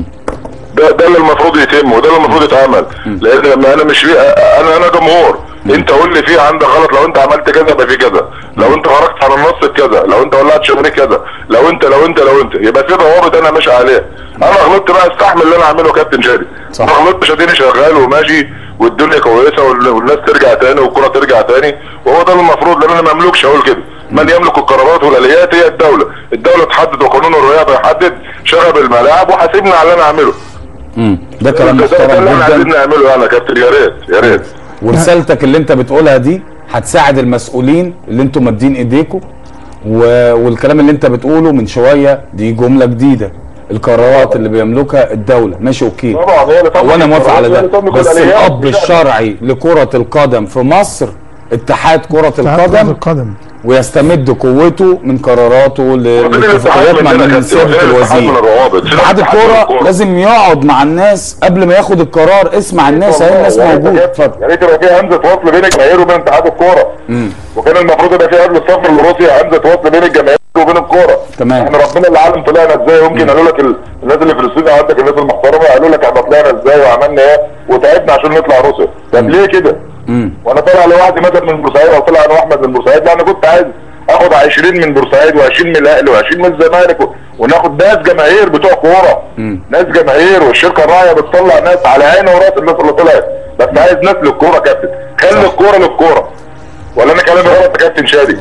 ده ده اللي المفروض يتم وده اللي المفروض يتعمل لان لما انا مش في انا انا جمهور انت قول لي في عندك غلط لو انت عملت كذا يبقى في كذا لو انت خرجت على النص بكذا لو انت ولعت شغلي كذا لو انت لو انت لو انت يبقى في ضوابط انا ماشي عليها انا غلطت بقى استحمل اللي انا اعمله كابتن شادي صح. ما غلطتش اديني شغال وماشي والدنيا كويسه وال- والناس ترجع تاني والكره ترجع تاني وهو ده اللي المفروض لان انا ما املكش اقول كده من يملك القرارات والاليات هي الدوله الدوله تحدد وقانون الرياضه يحدد شغب الملاعب وحاسبني على اللي انا اعمله امم ده كلام ده, ده محترم اللي احنا عايزين جدا نعمله يعني يا كابتن يا ريت يا ريت ورسالتك اللي انت بتقولها دي هتساعد المسؤولين اللي انتم مادين ايديكم و... والكلام اللي انت بتقوله من شويه دي جمله جديده القرارات اللي بيملكها الدوله ماشي اوكي طبعا هي اللي تملك وانا موافق على القرارات، ده هي اللي تملك بس الآليات. الاب الشرعي لكره القدم في مصر اتحاد كره اتحاد كرة القدم القدم ويستمد قوته من قراراته وفين لاتفاقيات الاتحاد مع مننا من كابتن؟ سياده وفين الاتحاد من الوزير الروابط؟ فين اتحاد الاتحاد من الكوره الكورة؟ لازم يقعد مع الناس قبل ما ياخد القرار اسمع الناس اهي الناس والله، موجوده يا ريت- اتفضل يا ريت يبقى في همزه وصل بين الجماهير وبين اتحاد الكوره وكان المفروض يبقى في قبل السفر لروسيا همزه وصل بين الجماهير وبين الكوره تمام. احنا ربنا اللي عالم طلعنا ازاي يمكن قالوا لك ال- الناس اللي في الاستوديو عندك الناس المحترمه قالوا لك احنا طلعنا ازاي وعملنا ايه وتعبنا عشان نطلع روسيا طب ليه كده؟ وانا طالع لوحدي مثلا من بورسعيد او طلع انا واحمد من بورسعيد لا انا كنت عايز اخد 20 من بورسعيد و20 من الاهلي و20 من الزمالك و- وناخد ناس جماهير بتوع كوره ناس جماهير والشركه الراعيه بتطلع ناس على عين وراس الناس اللي طلعت بس عايز ناس للكوره يا كابتن خلي الكوره للكوره ولا انا كلامي غلط يا كابتن شادي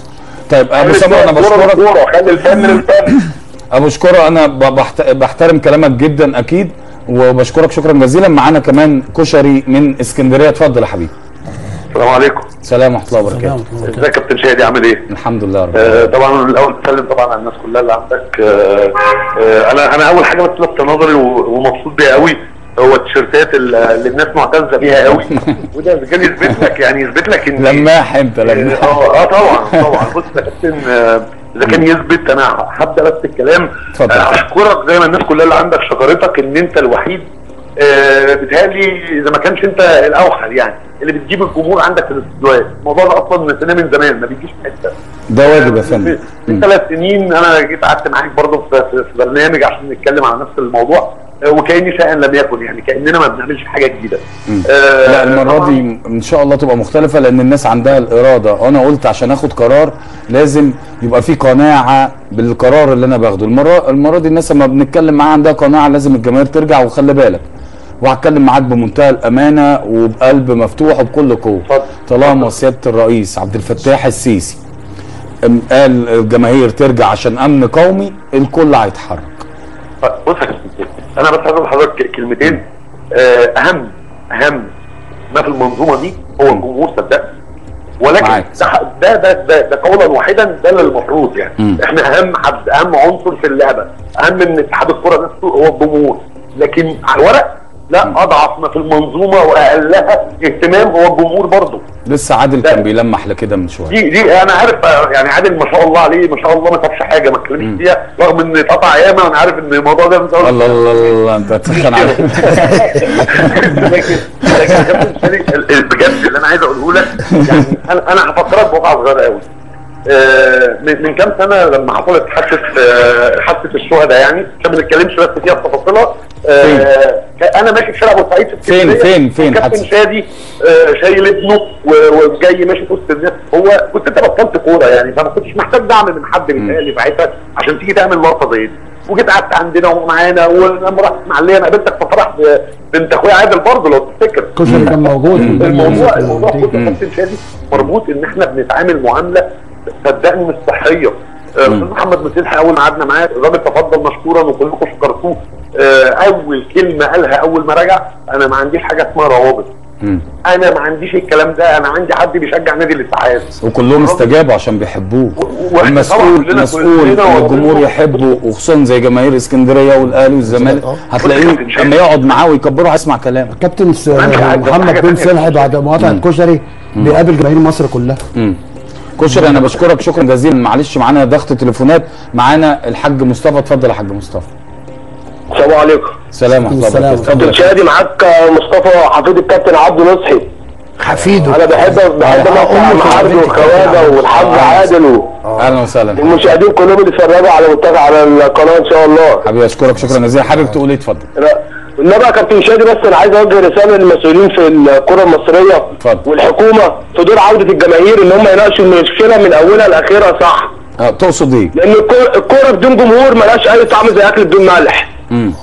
طيب ابو خلي سمر انا الكورة بشكرك للكورة، خلي الفن للفن ابو شكرة انا ب- بحت- بحترم كلامك جدا اكيد وبشكرك شكرا جزيلا معانا كمان كشري من اسكندريه اتفضل يا حبيبي السلام عليكم سلام ورحمه الله وبركاته ازيك يا كابتن شادي عامل ايه؟ الحمد لله رب آه، طبعا الاول بتكلم طبعا عن الناس كلها اللي عندك آه، آه، انا انا اول حاجه بتلفت نظري و- ومبسوط بيها قوي هو التيشيرتات اللي اللي الناس معتزه بيها قوي وده إذا كان يثبت لك يعني يثبت لك ان لماح انت لماح اه اه طبعا طبعا بص يا كابتن آه، اذا كان يثبت انا هبدا بس الكلام اتفضل. آه، اشكرك زي ما الناس كلها اللي عندك شكرتك ان انت الوحيد آه، بيتهيألي اذا ما كانش انت الاوحد يعني اللي بتجيب الجمهور عندك في الاستوديوهات الموضوع ده اصلا نسيناه من زمان ما بيجيش في حته ده واجب يا فندم من ثلاث سنين انا جيت قعدت معاك برضه في, في, في برنامج عشان نتكلم على نفس الموضوع آه، وكاني شيئا لم يكن يعني كاننا ما بنعملش حاجه جديده آه، لا المره طبعاً دي ان شاء الله تبقى مختلفه لان الناس عندها الاراده وانا قلت عشان اخد قرار لازم يبقى في قناعه بالقرار اللي انا باخده المره المره دي الناس لما بنتكلم معاها عندها قناعه لازم الجماهير ترجع وخلي بالك وهتكلم معاك بمنتهى الامانه وبقلب مفتوح وبكل قوه اتفضل. طالما سياده الرئيس عبد الفتاح السيسي ام- قال الجماهير ترجع عشان امن قومي الكل هيتحرك بص يا كابتن انا بس عايز أقول لحضرتك كلمتين آه، اهم اهم ما في المنظومه دي هو الجمهور صدقني ولكن معاك. ده ده ده, ده, ده قولا واحدا ده اللي المفروض يعني مم. احنا اهم حد اهم عنصر في اللعبه اهم من اتحاد الكره نفسه هو الجمهور لكن على الورق لا اضعف ما في المنظومه واقلها اهتمام هو الجمهور برضه لسه عادل كان بيلمح لكده من شويه دي دي انا عارف آه، يعني عادل ما شاء الله عليه ما شاء الله ما سابش حاجه ما اتكلمش فيها رغم ان اتقطع ياما وانا عارف ان الموضوع ده الله الله الله, الله انت هتسخن عليا لكن لكن يا كابتن شريك ال- ال- بجد اللي انا عايز اقوله لك يعني انا انا هفكرك بواقعه صغيره قوي آه، من من كام سنه لما حصلت حادثه آه، حادثه الشهداء يعني عشان ما نتكلمش بس فيها بتفاصيلها آه، انا ماشي في شارع بورسعيد في فين- اسكندرية، فين- فين كابتن حادثة؟ شادي آه، شايل ابنه و- وجاي ماشي في وسط الناس هو كنت انت بطلت كوره يعني فما كنتش محتاج دعم من حد بيتهيألي ساعتها عشان تيجي تعمل لقطه زي دي وجيت قعدت عندنا ومعانا ولما رحت اسماعيليه انا قابلتك في فرح ب- بنت اخويا عادل برضه لو تفتكر كشري كان موجود الموضوع الموضوع كله يا كابتن شادي مربوط ان احنا بنتعامل معامله صدقني مش صحيه آه، استاذ محمد مسلحي اول ما قعدنا معاه الراجل تفضل مشكورا وكلكم شكرتوه آه، اول كلمه قالها اول ما رجع انا ما عنديش حاجه اسمها روابط انا ما عنديش الكلام ده انا عندي حد بيشجع نادي الاتحاد وكلهم استجابوا عشان بيحبوه واحنا طبعاً المسؤول كلنا- مسؤول كلنا ان الجمهور وربنا- يحبه وخصوصا زي جماهير اسكندريه والاهلي والزمالك هتلاقيه اما يقعد معاه ويكبره هيسمع كلامه كابتن س- كمان في حاجة- حاجة محمد بن تانية. سلحي بعد مقاطعه كشري بيقابل جماهير مصر كلها كشري انا بشكرك شكرا جزيلا معلش معانا ضغط تليفونات معانا الحاج مصطفى اتفضل يا حاج مصطفى السلام عليكم سلام ورحمه الله السلام. وبركاته اتفضل يا شادي معاك مصطفى حفيد الكابتن عبد نصحي حفيده انا بحب بحب اقطع مع عبده والخواجه والحاج عادل و- اهلا وسهلا والمشاهدين كلهم اللي اتفرجوا على منتخب على القناه ان شاء الله حبيبي اشكرك شكرا جزيلا حابب تقول ايه اتفضل لا انما يا كابتن شادي بس انا عايز اوجه رساله للمسؤولين في الكره المصريه اتفضل. والحكومه في دور عوده الجماهير ان هم يناقشوا المشكله من اولها لاخرها صح اه تقصد ايه لان الكوره الكوره بدون جمهور ملهاش اي طعم زي اكل بدون ملح امم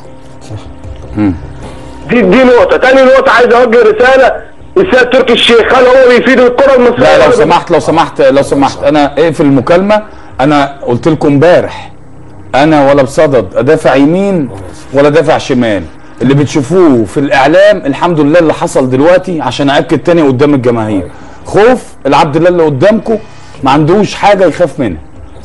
دي دي نقطه تاني نقطه عايز اوجه رساله للسيد تركي الشيخ هل هو بيفيد الكره المصريه لا لو ولا سمحت لو سمحت لو سمحت انا اقفل المكالمه انا قلت لكم امبارح انا ولا بصدد ادافع يمين ولا دافع شمال اللي بتشوفوه في الاعلام الحمد لله اللي حصل دلوقتي عشان ااكد تاني قدام الجماهير خوف العبد الله اللي قدامكم ما عندوش حاجه يخاف منها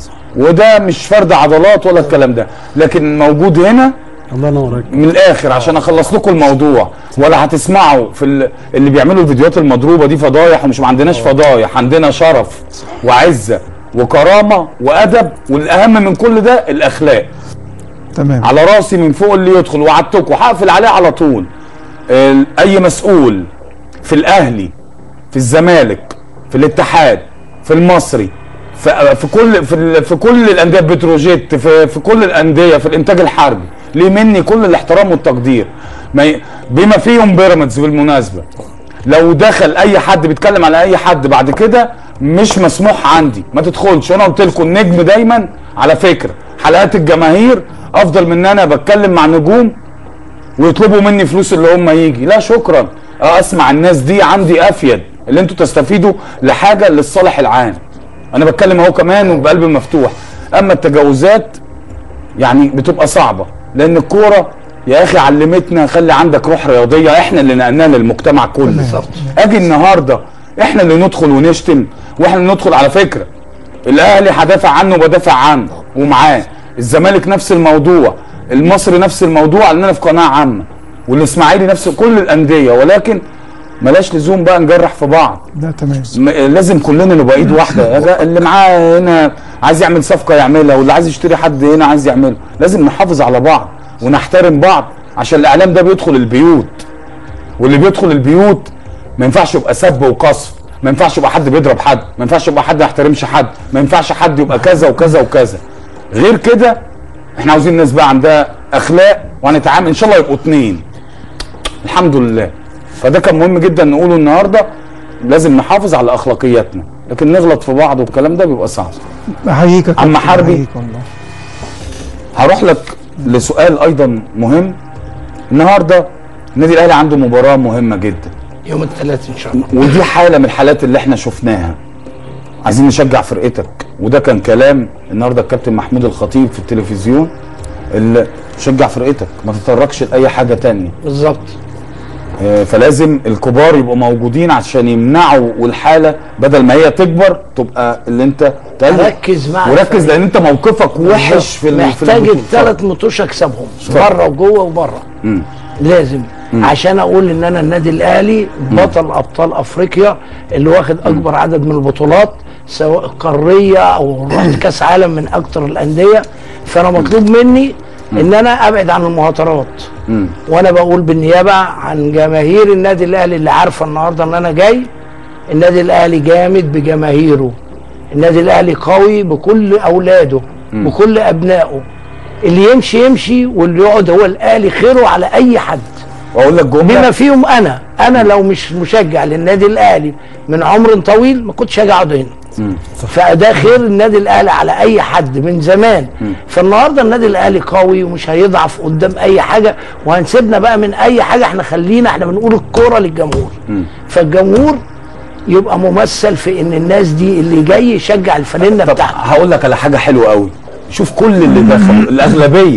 وده مش فرد عضلات ولا الكلام ده لكن موجود هنا الله ينور عليك من الاخر عشان اخلص لكم الموضوع ولا هتسمعوا في ال- اللي بيعملوا الفيديوهات المضروبه دي فضايح ومش ما عندناش فضايح عندنا شرف وعزه وكرامه وادب والاهم من كل ده الاخلاق تمام على راسي من فوق اللي يدخل وعدتكم هقفل عليه على طول ال- اي مسؤول في الاهلي في الزمالك في الاتحاد في المصري في, في كل في, ال- في كل الانديه بتروجيت في, في كل الانديه في الانتاج الحربي ليه مني كل الاحترام والتقدير ما ي- بما فيهم بيراميدز بالمناسبه لو دخل اي حد بيتكلم على اي حد بعد كده مش مسموح عندي ما تدخلش وانا قلت لكم النجم دايما على فكره حلقات الجماهير افضل من ان انا بتكلم مع نجوم ويطلبوا مني فلوس اللي هم يجي لا شكرا اه اسمع الناس دي عندي افيد اللي انتوا تستفيدوا لحاجه للصالح العام انا بتكلم اهو كمان وبقلب مفتوح اما التجاوزات يعني بتبقى صعبه لان الكوره يا اخي علمتنا خلي عندك روح رياضيه احنا اللي نقلناها للمجتمع كله اجي النهارده احنا اللي ندخل ونشتم واحنا اللي ندخل على فكره الاهلي هدافع عنه وبدافع عنه ومعاه الزمالك نفس الموضوع المصري نفس الموضوع لاننا في قناه عامه والاسماعيلي نفس كل الانديه ولكن ملاش لزوم بقى نجرح في بعض ده تمام م- لازم كلنا نبقى ايد واحده ده اللي معاه هنا عايز يعمل صفقه يعملها واللي عايز يشتري حد هنا عايز يعمله لازم نحافظ على بعض ونحترم بعض عشان الاعلام ده بيدخل البيوت واللي بيدخل البيوت ما ينفعش يبقى سب وقصف ما ينفعش يبقى حد بيضرب حد ما ينفعش يبقى حد ما يحترمش حد ما ينفعش حد يبقى كذا وكذا وكذا غير كده احنا عاوزين الناس بقى عندها اخلاق وهنتعامل ان شاء الله يبقوا اتنين الحمد لله فده كان مهم جدا نقوله النهارده لازم نحافظ على اخلاقياتنا لكن نغلط في بعض والكلام ده بيبقى صعب احييك يا عم كابتن، حربي. أحييك والله هروح لك لسؤال ايضا مهم النهارده النادي الاهلي عنده مباراه مهمه جدا يوم الثلاث ان شاء الله ودي حاله من الحالات اللي احنا شفناها عايزين نشجع فرقتك وده كان كلام النهارده الكابتن محمود الخطيب في التلفزيون اللي شجع فرقتك ما تتطرقش لاي حاجه تانية بالظبط آه، فلازم الكبار يبقوا موجودين عشان يمنعوا والحاله بدل ما هي تكبر تبقى اللي انت تقلل ركز مع وركز الفريق. لان انت موقفك وحش في ال- في محتاج البطولة. الثلاث مطوش اكسبهم اتفضل. بره وجوه وبره مم. لازم عشان اقول ان انا النادي الاهلي بطل ابطال افريقيا اللي واخد اكبر عدد من البطولات سواء قاريه او رحت كاس عالم من اكتر الانديه فانا مطلوب مني ان انا ابعد عن المهاترات مم. وانا بقول بالنيابه عن جماهير النادي الاهلي اللي عارفه النهارده ان انا جاي النادي الاهلي جامد بجماهيره النادي الاهلي قوي بكل اولاده بكل ابنائه اللي يمشي يمشي واللي يقعد هو الاهلي خيره على اي حد واقول لك بما جمله فيهم انا انا لو مش مشجع للنادي الاهلي من عمر طويل ما كنتش هاجي اقعد هنا فده خير النادي الاهلي على اي حد من زمان فالنهارده النادي الاهلي قوي ومش هيضعف قدام اي حاجه وهنسيبنا بقى من اي حاجه احنا خلينا احنا بنقول الكوره للجمهور فالجمهور يبقى ممثل في ان الناس دي اللي جاي يشجع الفانلة طب بتاعته هقول لك على حاجه حلوه قوي شوف كل اللي دخلوا الاغلبيه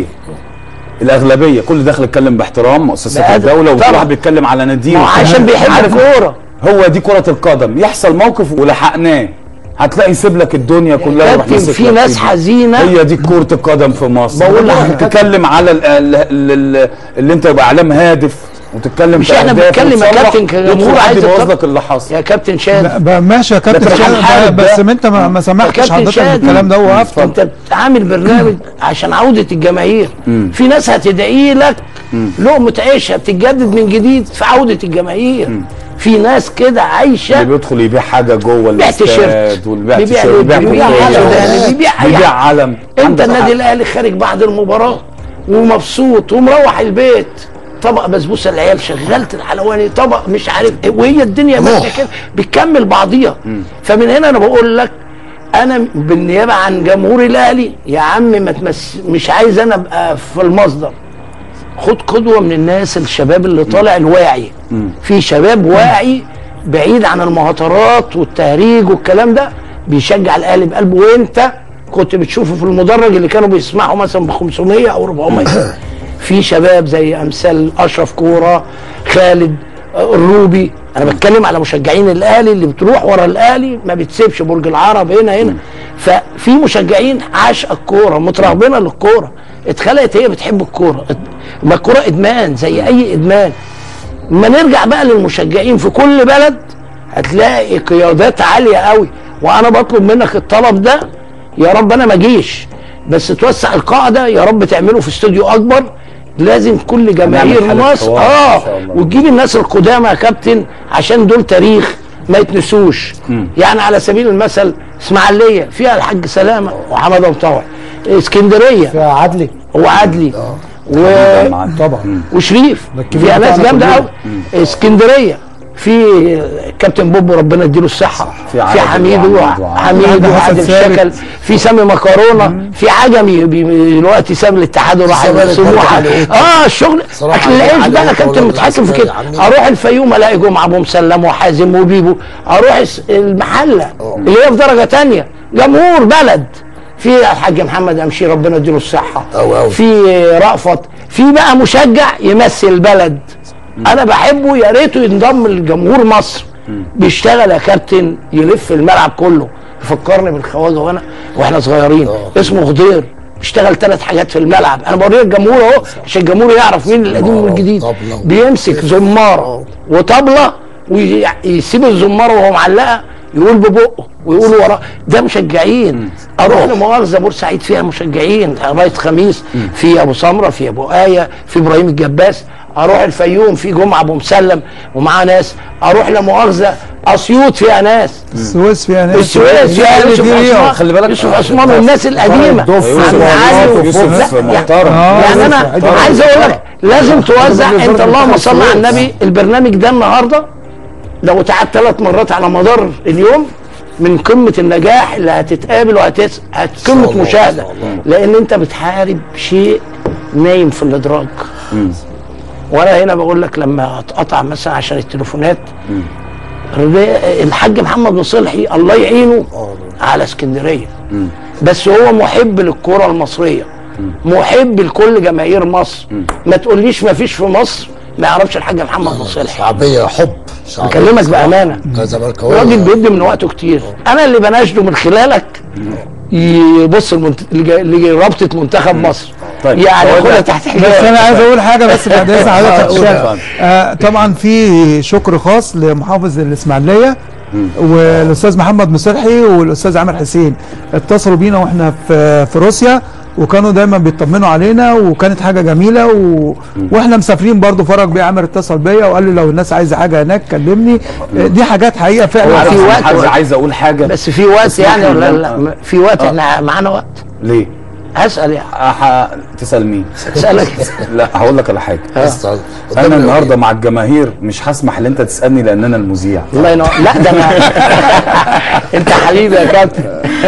الاغلبيه كل داخل اتكلم باحترام مؤسسات بأدب. الدوله وكل طبعا. واحد بيتكلم على ناديه ما هو عشان بيحب عارف الكوره هو دي كره القدم يحصل موقف ولحقناه هتلاقي يسيب لك الدنيا كلها يروح كابتن، ماسك في لك ناس إيده. حزينة. هي دي كره القدم في مصر بقول لك لحضرتك- تتكلم على ال- ال- ال- ال- اللي انت يبقى اعلام هادف وتتكلم مش في احنا أهداف بنتكلم يا وتصلح، كابتن كجمهور يدخل حد عايز يبوظ يطلع- لك اللي حصل يا كابتن شاد لا بقى ماشي يا كابتن لكن شادي الحالة بس ده- انت ما ما سمحتش كابتن حضرتك شادي. بالكلام ده ووقفت انت عامل برنامج عشان عوده الجماهير في ناس هتدعي لك لقمه عيشها بتتجدد من جديد في عوده الجماهير في ناس كده اللي عايشه بيدخل يبيع حاجه جوه بيبيع الاستاد تيشيرت والبيع بيبيع تيشيرت بيبيع بيبيع علم كوتشي، بيبيع أي بيبيع حاجة. علم انت عندك النادي حق. الاهلي خارج بعد المباراه ومبسوط ومروح البيت طبق بسبوسه العيال شغلت الحلواني طبق مش عارف ايه وهي الدنيا ماشيه كده بتكمل بعضيها فمن هنا انا بقول لك انا بالنيابه عن جمهور الاهلي يا عم ما تمس مش عايز انا ابقى في المصدر خد قدوه من الناس الشباب اللي طالع الواعي في شباب واعي بعيد عن المهاترات والتهريج والكلام ده بيشجع الاهلي بقلبه وانت كنت بتشوفه في المدرج اللي كانوا بيسمعوا مثلا ب 500 او 400 في شباب زي امثال اشرف كوره خالد آه، الروبي انا بتكلم على مشجعين الاهلي اللي بتروح ورا الاهلي ما بتسيبش برج العرب هنا هنا ففي مشجعين عاشقه الكوره مترهبنه للكوره اتخلقت هي بتحب الكوره ما الكوره ادمان زي اي ادمان اما نرجع بقى للمشجعين في كل بلد هتلاقي قيادات عاليه قوي وانا بطلب منك الطلب ده يا رب انا ما اجيش بس توسع القاعده يا رب تعمله في استوديو اكبر لازم كل جماهير هنعمل حالة مصر حوار اه إن شاء الله. وتجيب الناس القدامى يا كابتن عشان دول تاريخ ما يتنسوش يعني على سبيل المثل اسماعيليه فيها الحاج سلامه وحمد مطوع اسكندريه يا عدلي وعدلي و... معاك. طبعا وشريف الكبير فيها ناس بتاعنا جامده كلنا. قوي اسكندريه في كابتن بوبو ربنا يديله الصحه في في عادل حميد وعميد وع- وعميد. حميد عندنا حسن وعادل ثابت. شكل في سامي مكرونه في عجمي بي- دلوقتي ساب الاتحاد وراح الزمالك سموحه برضه عليه قطة. اه الشغل صراحة هتلاقيش عليه بقى قطة كابتن ولا متحكم في بالعسكري كده عاملين. اروح الفيوم الاقي جمعه ابو مسلم وحازم وبيبو اروح الس- المحله اللي هي في درجه تانية جمهور بلد في الحاج محمد امشي ربنا يديله الصحه أوي أوي. في رأفت في بقى مشجع يمثل البلد انا بحبه يا ريته ينضم لجمهور مصر بيشتغل يا كابتن يلف الملعب كله يفكرني بالخواجه وانا واحنا صغيرين اسمه غدير بيشتغل ثلاث حاجات في الملعب انا بوريه الجمهور اهو عشان الجمهور يعرف مين القديم آه، والجديد طبلة. بيمسك زماره وطبله ويسيب الزماره وهو معلقه يقول ببقه ويقول وراه ده مشجعين اروح لمؤاخذه بورسعيد فيها مشجعين لغايه خميس في ابو سمره في ابو ايه في ابراهيم الجباس اروح الفيوم في جمعه ابو مسلم ومعاه ناس اروح لمؤاخذه اسيوط فيها ناس السويس فيها ناس السويس فيها اللي يوسف دي ليهم. عثمان خلي بالك. يوسف عثمان والناس القديمه يوسف عم علي و- يوسف لا، محترم آه. يعني انا محترم. عايز اقول لك لازم توزع محترم. انت اللهم صل على السويس. النبي البرنامج ده النهارده لو اتعاد ثلاث مرات على مدار اليوم من قمه النجاح اللي هتتقابل وهتس هت- قمه الله، مشاهده إن شاء الله. لان انت بتحارب شيء نايم في الادراك وانا هنا بقول لك لما اتقطع مثلا عشان التليفونات الري- الحاج محمد مصلحي الله يعينه على اسكندريه بس هو محب للكره المصريه محب لكل جماهير مصر ما تقوليش ما فيش في مصر ما يعرفش الحاج محمد مصلحي شعبية حب شعبية بكلمك بامانه كزملكاوية راجل بيدي من وقته كتير انا اللي بناشده من خلالك يبص المنت... لج- لرابطه منتخب مصر طيب. يعني هو ده- خدها تحت بس حجاب انا عايز اقول حاجه بس بعد اذن حضرتك قول عشان- اتفضل. آه طبعا في شكر خاص لمحافظ الاسماعيليه والاستاذ محمد مصلحي والاستاذ عامر حسين اتصلوا بينا واحنا في في روسيا وكانوا دايما بيطمنوا علينا وكانت حاجه جميله و... واحنا مسافرين برضو فرج بيه عامر اتصل بيا وقال لي لو الناس عايزه حاجه هناك كلمني آه، دي حاجات حقيقه فعلا عارف في أنا وقت- عايز عايز اقول حاجه بس في وقت اسمح يعني لي ولا إن- لا في وقت احنا معانا وقت ليه؟ هسال يعني أح... تسال مين؟ اسالك لا هقول لك على حاجه بس قدام انا النهارده الأولين. مع الجماهير مش هسمح ان انت تسالني لان انا المذيع الله ينور لا ده انا انت حبيبي يا كابتن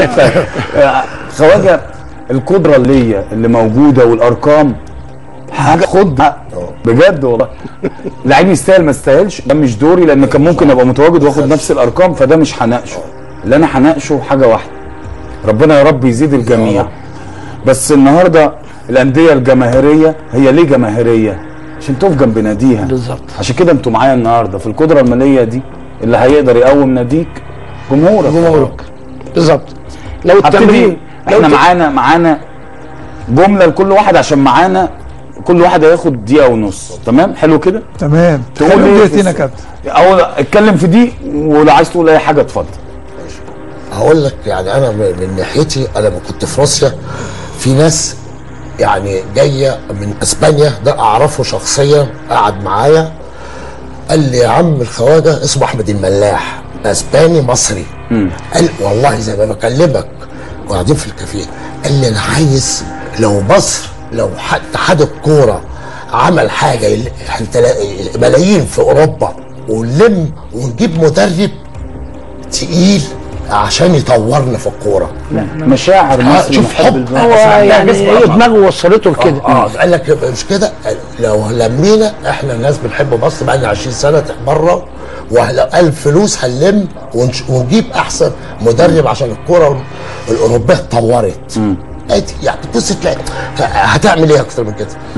خواجه القدره اللي هي اللي موجوده والارقام حاجه خد بجد والله لعيب يستاهل ما يستاهلش ده مش دوري لان كان ممكن ابقى متواجد واخد نفس الارقام فده مش هناقشه اللي انا هناقشه حاجه واحده ربنا يا رب يزيد الجميع بس النهارده الانديه الجماهيريه هي ليه جماهيريه عشان تقف جنب ناديها بالظبط عشان كده انتوا معايا النهارده في القدره الماليه دي اللي هيقدر يقوم ناديك جمهورك جمهورك بالظبط لو هبتدي التمرين لو احنا الت- معانا معانا جمله لكل واحد عشان معانا كل واحد هياخد دقيقه ونص تمام حلو كده تمام تقول تقول إيه دقيقتين يا في- كابتن اول اتكلم في دي ولو عايز تقول اي حاجه اتفضل هقول لك يعني انا من من ناحيتي انا لما كنت في روسيا في ناس يعني جايه من اسبانيا ده اعرفه شخصيا قعد معايا قال لي يا عم الخواجه اسمه احمد الملاح اسباني مصري قال والله زي ما بكلمك وقاعدين في الكافيه قال لي انا عايز لو مصر لو ح- اتحاد الكوره عمل حاجه يل- احنا تلا- ملايين في اوروبا ونلم ونجيب مدرب تقيل عشان يطورنا في الكوره مشاعر مصر شوف محب حب. البلد. هو يعني هي دماغه وصلته لكده اه قال لك مش كده قال لو لمينا احنا الناس بنحب مصر بقالنا 20 سنه بره ولو قال فلوس هنلم ونش- ونجيب احسن مدرب عشان الكوره الاوروبيه اتطورت أدي- يعني بص تلاقي هتعمل ايه اكتر من كده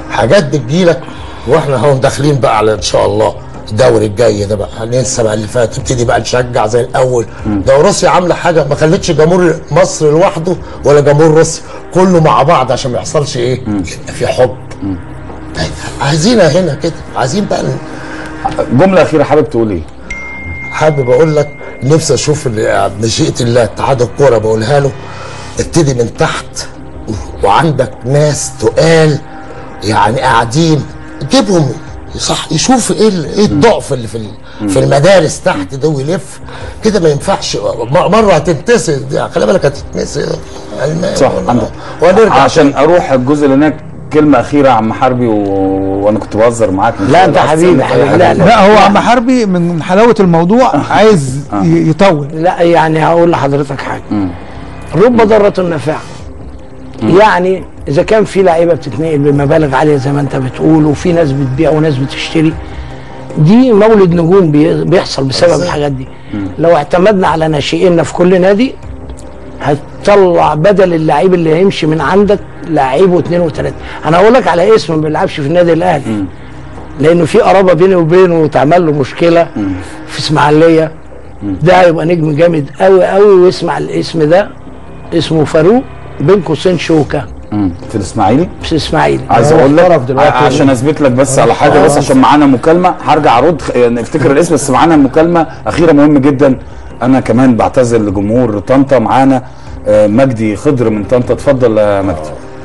حاجات بتجيلك واحنا اهو داخلين بقى على ان شاء الله الدوري الجاي ده بقى هننسى بقى اللي فات نبتدي بقى نشجع زي الاول ده روسيا عامله حاجه ما خلتش جمهور مصر لوحده ولا جمهور روسيا كله مع بعض عشان ما يحصلش ايه يبقى في حب عايزينها هنا كده عايزين بقى ن- جمله اخيره حابب تقول ايه حابب اقول لك نفسي اشوف اللي مشيئه الله اتحاد الكوره بقولها له ابتدي من تحت وعندك ناس تقال يعني قاعدين جيبهم صح يشوف ايه ال- ايه الضعف اللي في ال- في المدارس تحت ده ويلف كده ما ينفعش م- مره هتتنسي دي، خلي بالك هتتنسي المانيا صح ولا- عندك وهنرجع عشان اروح الجزء اللي هناك كلمه اخيره عم حربي و... وانا كنت بهزر معاك مش لا، هقول أنت أحسن حبيبي، لك أي حبيبي، حاجة. لا، لا. لا هو عم حربي من حلاوه الموضوع عايز ي- يطول لا يعني هقول لحضرتك حاجه رب ضاره نافعه يعني اذا كان في لعيبه بتتنقل بمبالغ عاليه زي ما انت بتقول وفي ناس بتبيع وناس بتشتري دي مولد نجوم بي- بيحصل بسبب الحاجات دي لو اعتمدنا على ناشئيننا في كل نادي هتطلع بدل اللعيب اللي هيمشي من عندك لعيب واثنين وثلاثه انا هقول لك على اسم ما بيلعبش في النادي الاهلي لانه في قرابه بيني وبينه وتعمل له مشكله في اسماعيليه ده هيبقى نجم جامد قوي قوي واسمع الاسم ده اسمه فاروق بين قوسين شوكه مم. في الاسماعيلي في الاسماعيلي عايز هو اقول لك احترف دلوقتي. ع- عشان اثبت لك بس على حاجه بس عشان معانا مكالمه هرجع ارد خ- يعني افتكر الاسم بس معانا مكالمه اخيره مهم جدا انا كمان بعتذر لجمهور طنطا معانا آه، مجدي خضر من طنطا اتفضل يا مجدي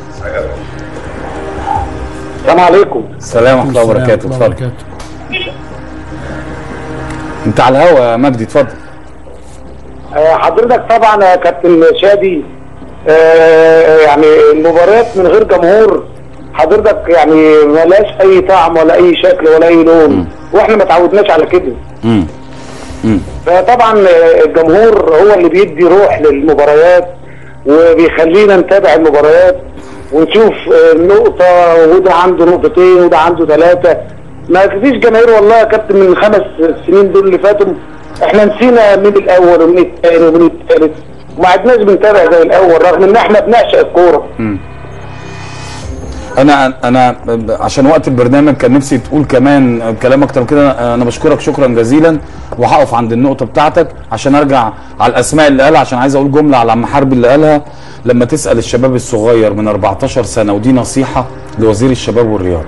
السلام عليكم السلام ورحمه الله وبركاته اتفضل انت على الهوا يا مجدي اتفضل آه، حضرتك طبعا يا كابتن شادي آه، يعني المباريات من غير جمهور حضرتك يعني ملاش اي طعم ولا اي شكل ولا اي لون واحنا ما تعودناش على كده مم. فطبعا آه، الجمهور هو اللي بيدي روح للمباريات وبيخلينا نتابع المباريات ونشوف آه، نقطة وده عنده نقطتين وده عنده ثلاثة ما فيش جماهير والله يا كابتن من الخمس سنين دول اللي فاتوا احنا نسينا مين الاول ومين الثاني ومين الثالث وما عدناش بنتابع زي الاول رغم ان احنا بنعشق الكورة انا انا ب- عشان وقت البرنامج كان نفسي تقول كمان كلام اكتر من كده انا بشكرك شكرا جزيلا وهقف عند النقطه بتاعتك عشان ارجع على الاسماء اللي قالها عشان عايز اقول جمله على عم حربي اللي قالها لما تسال الشباب الصغير من 14 سنه ودي نصيحه لوزير الشباب والرياضه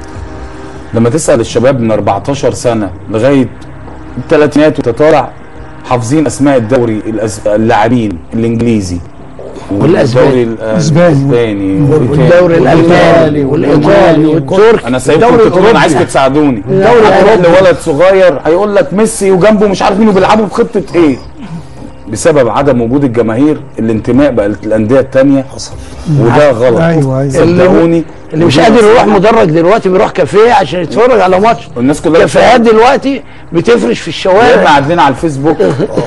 لما تسال الشباب من 14 سنه لغايه الثلاثينات وتطالع حافظين اسماء الدوري الأس- اللاعبين الانجليزي والأسباني. والدوري ال- الأسباني. الاسباني والدوري الالماني والايطالي والتركي انا سايبكم الدوري تدخلوا انا عايزكم الأوروبي. تساعدوني الدوري هتروح الأوروبي. لولد صغير هيقول لك ميسي وجنبه مش عارف مين وبيلعبوا بخطه ايه بسبب عدم وجود الجماهير الانتماء بقى للانديه الثانيه وده غلط أيوة، أيوة. صدقوني اللي مش ودي قادر يروح نصيحة. مدرج دلوقتي بيروح كافيه عشان يتفرج على ماتش والناس كلها كافيهات بتتفرج. دلوقتي بتفرش في يا اما الشوارع قاعدين على الفيسبوك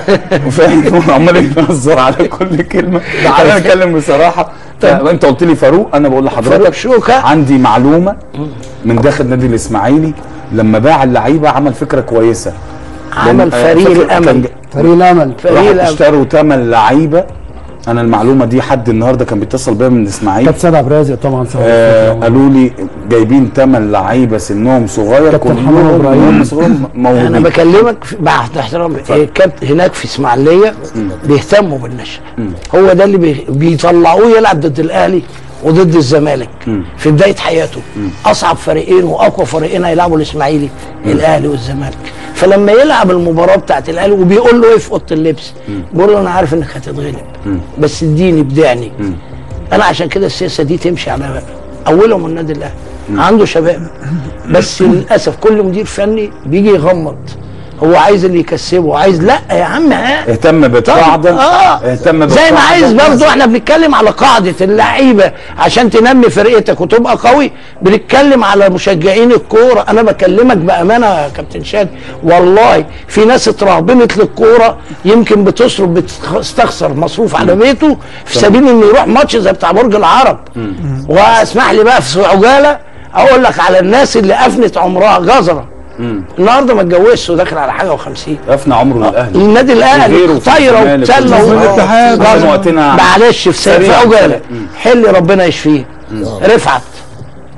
وفاهم عمال يهزر على كل كلمه انا اتكلم بصراحه انت قلت لي فاروق انا بقول فاروق لحضرتك شوكة. عندي معلومه من داخل نادي الاسماعيلي لما باع اللعيبه عمل فكره كويسه عمل لأن- آه، فريق فاكر الامل كان- فريق الامل فريق راحوا الامل اشتروا ثمان لعيبه انا المعلومه دي حد النهارده كان بيتصل بيا من الاسماعيلي كابتن سيد عبد الرازق طبعا صح آه قالوا لي جايبين ثمان لعيبه سنهم صغير كابتن كلهم محمد إبراهيم. هم صغيرهم انا موهوبين بكلمك في- مع احترامي إيه، كابتن هناك في اسماعيليه بيهتموا بالنشأ هو ده اللي بي- بيطلعوه يلعب ضد الاهلي وضد الزمالك في بدايه حياته اصعب فريقين واقوى فريقين هيلعبوا الاسماعيلي الاهلي والزمالك فلما يلعب المباراه بتاعت الاهلي وبيقول له ايه في اوضه اللبس بيقول له انا عارف انك هتتغلب بس اديني ابدعني انا عشان كده السياسه دي تمشي على اولهم النادي الاهلي عنده شباب بس للاسف كل مدير فني بيجي يغمض هو عايز اللي يكسبه عايز لا يا عم ها اهتم بالقاعده اه اهتم زي ما بالقاعدة. عايز برضه احنا بنتكلم على قاعده اللعيبه عشان تنمي فرقتك وتبقى قوي بنتكلم على مشجعين الكوره انا بكلمك بامانه يا كابتن شادي والله في ناس اترهبنت للكوره يمكن بتصرف بتستخسر مصروف على بيته في سبيل انه يروح ماتش زي بتاع برج العرب واسمح لي بقى في عجاله اقول لك على الناس اللي افنت عمرها جزره النهارده ما اتجوزش وداخل على حاجه و50 افنى عمره الاهلي النادي الاهلي وغيره في طايره الزمالك وتسلى وفي و- الاتحاد. غصب. كان وقتنا معلش في سنة في سريع. عجاله مم. حل ربنا يشفيه رفعت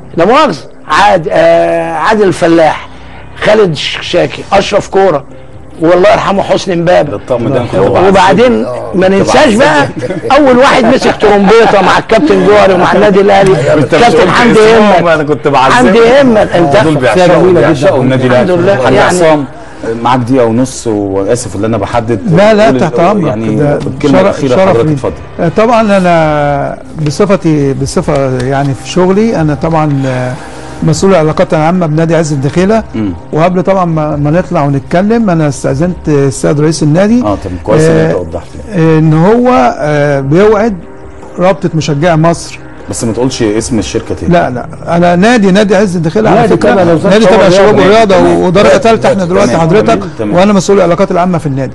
لا مؤاخذه عاد آه عادل الفلاح خالد ش- شاكي اشرف كوره والله يرحمه حسني مبابه الطقم ده ناخده وبعدين ما ننساش بقى اول واحد مسك ترومبيطه مع الكابتن جوهري ومع النادي الاهلي انت مش كابتن قلت حمدي اسمهم، همت انا كنت بعزمهم حمدي همت انت دول بيعشقوا جميلة جدا. بيعشقوا النادي الحمد الاهلي لله. حاج يعني- عصام معاك دقيقه ونص واسف ان انا بحدد لا لا قول تحت ال- امرك يعني ده الكلمه شرف- الاخيره شرف حضرتك لي. اتفضل آه، طبعا انا بصفتي بصفه يعني في شغلي انا طبعا آه، مسؤول العلاقات العامه بنادي عز الدخيله مم. وقبل طبعا ما ما نطلع ونتكلم انا استاذنت السيد رئيس النادي اه طب كويس ان انت آه، وضحت لي. ان هو آه، بيوعد رابطه مشجعي مصر بس ما تقولش اسم الشركه تاني لا لا انا نادي نادي عز الدخيله على نادي فكره تبع لوزارة نادي تبع الشباب شباب والرياضة. والرياضه تمام. ودرجه ثالثه احنا دلوقتي تمام. حضرتك تمام. وانا مسؤول العلاقات العامه في النادي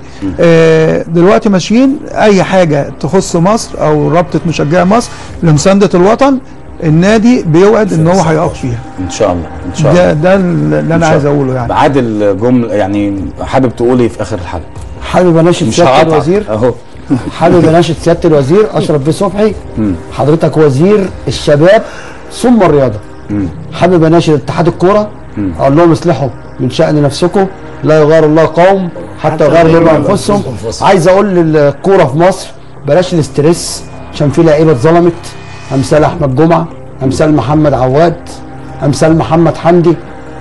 آه دلوقتي ماشيين اي حاجه تخص مصر او رابطه مشجعي مصر لمسانده الوطن النادي بيوعد ان هو هيقف فيها ان شاء الله ان شاء ده الله ده اللي إن انا شاء عايز الله. اقوله يعني عادل جمله يعني حابب تقول ايه في اخر الحلقه حابب اناشد مش سياده هقطع الوزير اهو حابب اناشد سياده الوزير اشرف بيه صبحي مم. حضرتك وزير الشباب ثم الرياضه مم. حابب اناشد اتحاد الكوره مم. اقول لهم اصلحوا من شان نفسكم لا يغير الله قوم حتى يغيروا لهم انفسهم عايز اقول للكوره في مصر بلاش الاسترس عشان في لعيبه اتظلمت امثال احمد جمعه امثال محمد عواد امثال محمد حمدي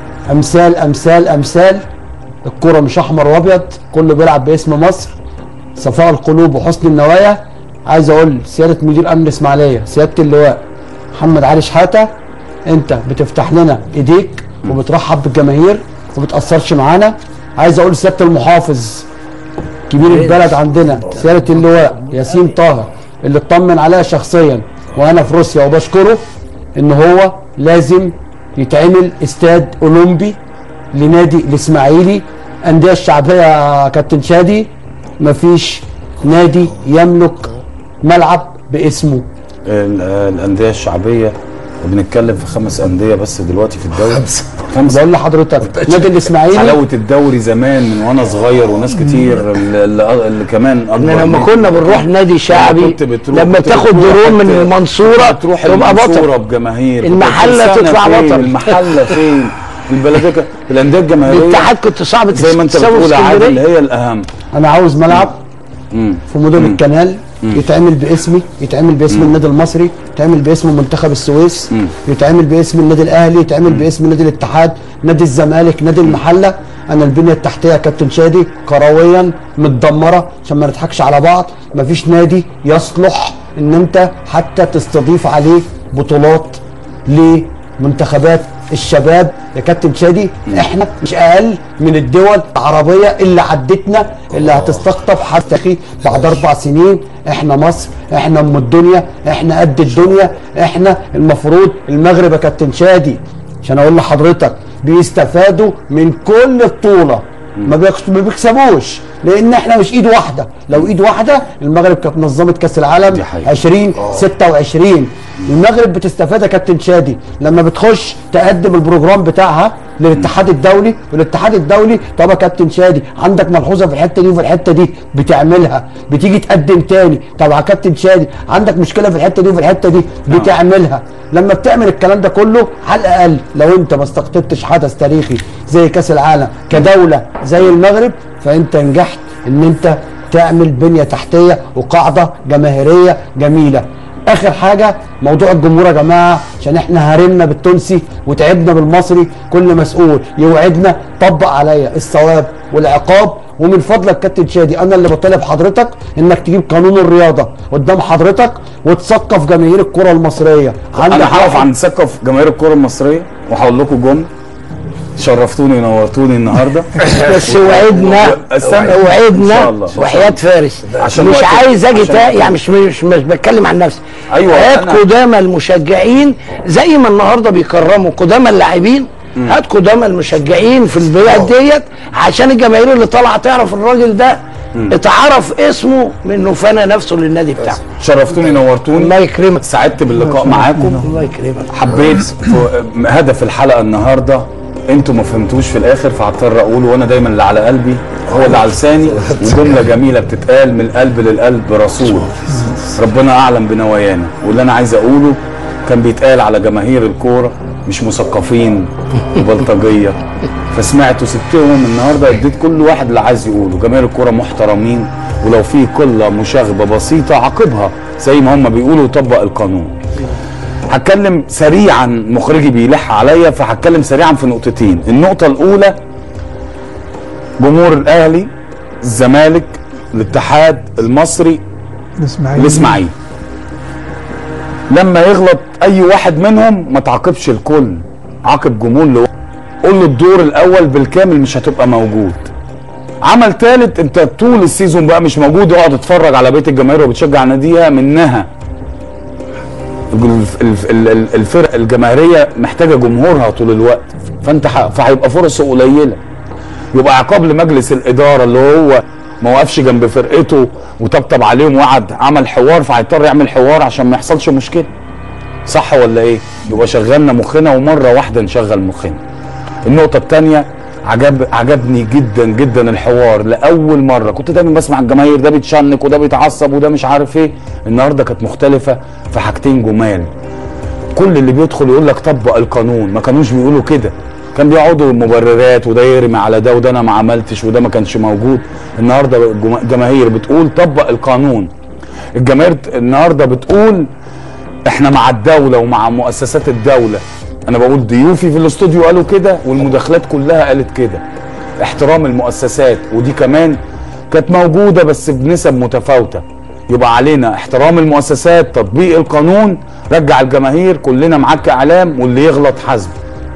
امثال امثال امثال الكوره مش احمر وابيض كله بيلعب باسم مصر صفاء القلوب وحسن النوايا عايز اقول سياده مدير امن الاسماعيليه سياده اللواء محمد علي شحاته انت بتفتح لنا ايديك وبترحب بالجماهير وما بتاثرش معانا عايز اقول سياده المحافظ كبير البلد عندنا سياده اللواء ياسين طه اللي اطمن عليا شخصيا وانا في روسيا وبشكره ان هو لازم يتعمل استاد اولمبي لنادي الاسماعيلي انديه الشعبيه يا كابتن شادي مفيش نادي يملك ملعب باسمه ال- الانديه الشعبيه بنتكلم في خمس انديه بس دلوقتي في الدوري خمسه بقول لحضرتك نادي الاسماعيلي حلاوه الدوري زمان من وانا صغير وناس كتير اللي, اللي اللي كمان اكبر احنا لما مني. كنا بنروح نادي شعبي كنت بتروح- لما كنت تاخد بتروح درون من حتى- المنصوره تروح تبقى المنصوره بطل بجماهير المحلة كنت تطلع فين؟ بطل. المحله فين البلديه ك- الانديه الجماهيريه الاتحاد كنت صعب زي ما انت تكسبه في بتقول عادل اسكندريه هي الاهم انا عاوز ملعب مم. في مدن الكنال يتعمل باسمي يتعمل باسم النادي المصري يتعمل باسم منتخب السويس يتعمل باسم النادي الاهلي يتعمل باسم نادي الاتحاد نادي الزمالك نادي المحله انا البنيه التحتيه يا كابتن شادي كرويا متدمره عشان ما نضحكش على بعض مفيش نادي يصلح ان انت حتى تستضيف عليه بطولات لمنتخبات الشباب يا كابتن شادي احنا مش اقل من الدول العربيه اللي عدتنا اللي هتستقطب حتى اخي بعد اربع سنين احنا مصر احنا ام الدنيا احنا قد الدنيا احنا المفروض المغرب يا كابتن شادي عشان اقول لحضرتك بيستفادوا من كل بطوله ما بيكس- ما بيكسبوش لان احنا مش ايد واحده لو ايد واحده المغرب كانت نظمت كاس العالم دي حقيقة. 20 26 المغرب بتستفاد يا كابتن شادي لما بتخش تقدم البروجرام بتاعها للاتحاد الدولي والاتحاد الدولي طب يا كابتن شادي عندك ملحوظه في الحته دي وفي الحته دي بتعملها بتيجي تقدم تاني طب يا كابتن شادي عندك مشكله في الحته دي وفي الحته دي بتعملها لما بتعمل الكلام ده كله على الاقل لو انت ما استقطبتش حدث تاريخي زي كاس العالم كدوله زي المغرب فانت نجحت ان انت تعمل بنيه تحتيه وقاعده جماهيريه جميله اخر حاجه موضوع الجمهور يا جماعه عشان احنا هرمنا بالتونسي وتعبنا بالمصري كل مسؤول يوعدنا طبق عليا الثواب والعقاب ومن فضلك كابتن شادي انا اللي بطالب حضرتك انك تجيب قانون الرياضه قدام حضرتك وتثقف جماهير الكره المصريه انا هقف واحد- عند سقف جماهير الكره المصريه وهقول لكم جمله شرفتوني ونورتوني النهارده بس وعدنا استنى. إن شاء وعدنا الله. وحياة فارس عشان مش وقت- عايز اجي عشان تا- وقت- يعني مش مش مش بتكلم عن نفسي أيوة، هات أنا- قدامى المشجعين زي ما النهارده بيكرموا قدامى اللاعبين هات قدامى المشجعين في البلاد ديت عشان الجماهير اللي طالعه تعرف الراجل ده اتعرف اسمه منه فنى نفسه للنادي بتاعه شرفتوني نورتوني الله يكرمك سعدت باللقاء معاكم الله يكرمك حبيت في هدف الحلقه النهارده انتوا ما فهمتوش في الاخر فهضطر اقوله وانا دايما اللي على قلبي هو اللي على لساني وجمله جميله بتتقال من القلب للقلب رسول ربنا اعلم بنوايانا واللي انا عايز اقوله كان بيتقال على جماهير الكوره مش مثقفين وبلطجيه فسمعت وسبتهم النهارده اديت كل واحد اللي عايز يقوله جماهير الكوره محترمين ولو في قله مشاغبه بسيطه عاقبها زي ما هم بيقولوا وطبق القانون هتكلم سريعا مخرجي بيلح عليا فهتكلم سريعا في نقطتين النقطه الاولى جمهور الاهلي الزمالك الاتحاد المصري الاسماعيلي الاسماعيلي لما يغلط اي واحد منهم ما تعاقبش الكل عاقب جمهور لو قول له الدور الاول بالكامل مش هتبقى موجود عمل ثالث انت طول السيزون بقى مش موجود اقعد اتفرج على بيت الجماهير وبتشجع ناديها منها الف- الف- ال- ال- الفرق الجماهيريه محتاجه جمهورها طول الوقت فانت ح- فهيبقى فرصه قليله يبقى عقاب لمجلس الاداره اللي هو ما وقفش جنب فرقته وطبطب عليهم وقعد عمل حوار فهيضطر يعمل حوار عشان ما يحصلش مشكله صح ولا ايه يبقى شغلنا مخنا ومره واحده نشغل مخنا النقطه الثانيه عجب عجبني جدا جدا الحوار لاول مره كنت دايما بسمع الجماهير ده بيتشنك وده بيتعصب وده مش عارف ايه النهارده كانت مختلفه في حاجتين جمال كل اللي بيدخل يقول لك طبق القانون ما كانوش بيقولوا كده كان بيقعدوا مبررات وده يرمي على ده وده انا ما عملتش وده ما كانش موجود النهارده الجما- الجماهير بتقول طبق القانون الجماهير النهارده بتقول احنا مع الدوله ومع مؤسسات الدوله انا بقول ضيوفي في الاستوديو قالوا كده والمداخلات كلها قالت كده احترام المؤسسات ودي كمان كانت موجوده بس بنسب متفاوته يبقى علينا احترام المؤسسات تطبيق القانون رجع الجماهير كلنا معاك كاعلام واللي يغلط حاسبه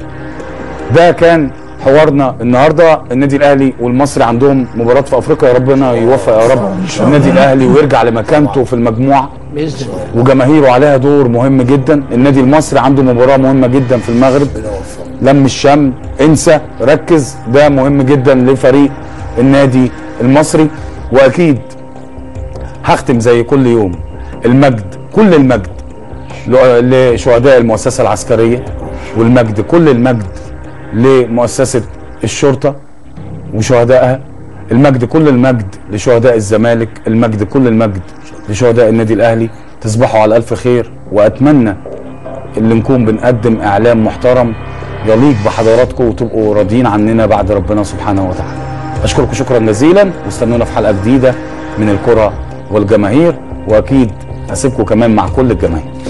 ده كان حوارنا النهارده النادي الاهلي والمصري عندهم مباراه في افريقيا يا ربنا يوفق يا رب النادي الاهلي ويرجع لمكانته في المجموعه باذن الله وجماهيره عليها دور مهم جدا النادي المصري عنده مباراه مهمه جدا في المغرب لم الشمل انسى ركز ده مهم جدا لفريق النادي المصري واكيد هختم زي كل يوم المجد كل المجد ل- لشهداء المؤسسه العسكريه والمجد كل المجد لمؤسسه الشرطه وشهدائها المجد كل المجد لشهداء الزمالك المجد كل المجد لشهداء النادي الاهلي تصبحوا على الف خير واتمنى اللي نكون بنقدم اعلام محترم يليق بحضراتكم وتبقوا راضيين عننا بعد ربنا سبحانه وتعالى اشكركم شكرا جزيلا واستنونا في حلقه جديده من الكره والجماهير واكيد هسيبكم كمان مع كل الجماهير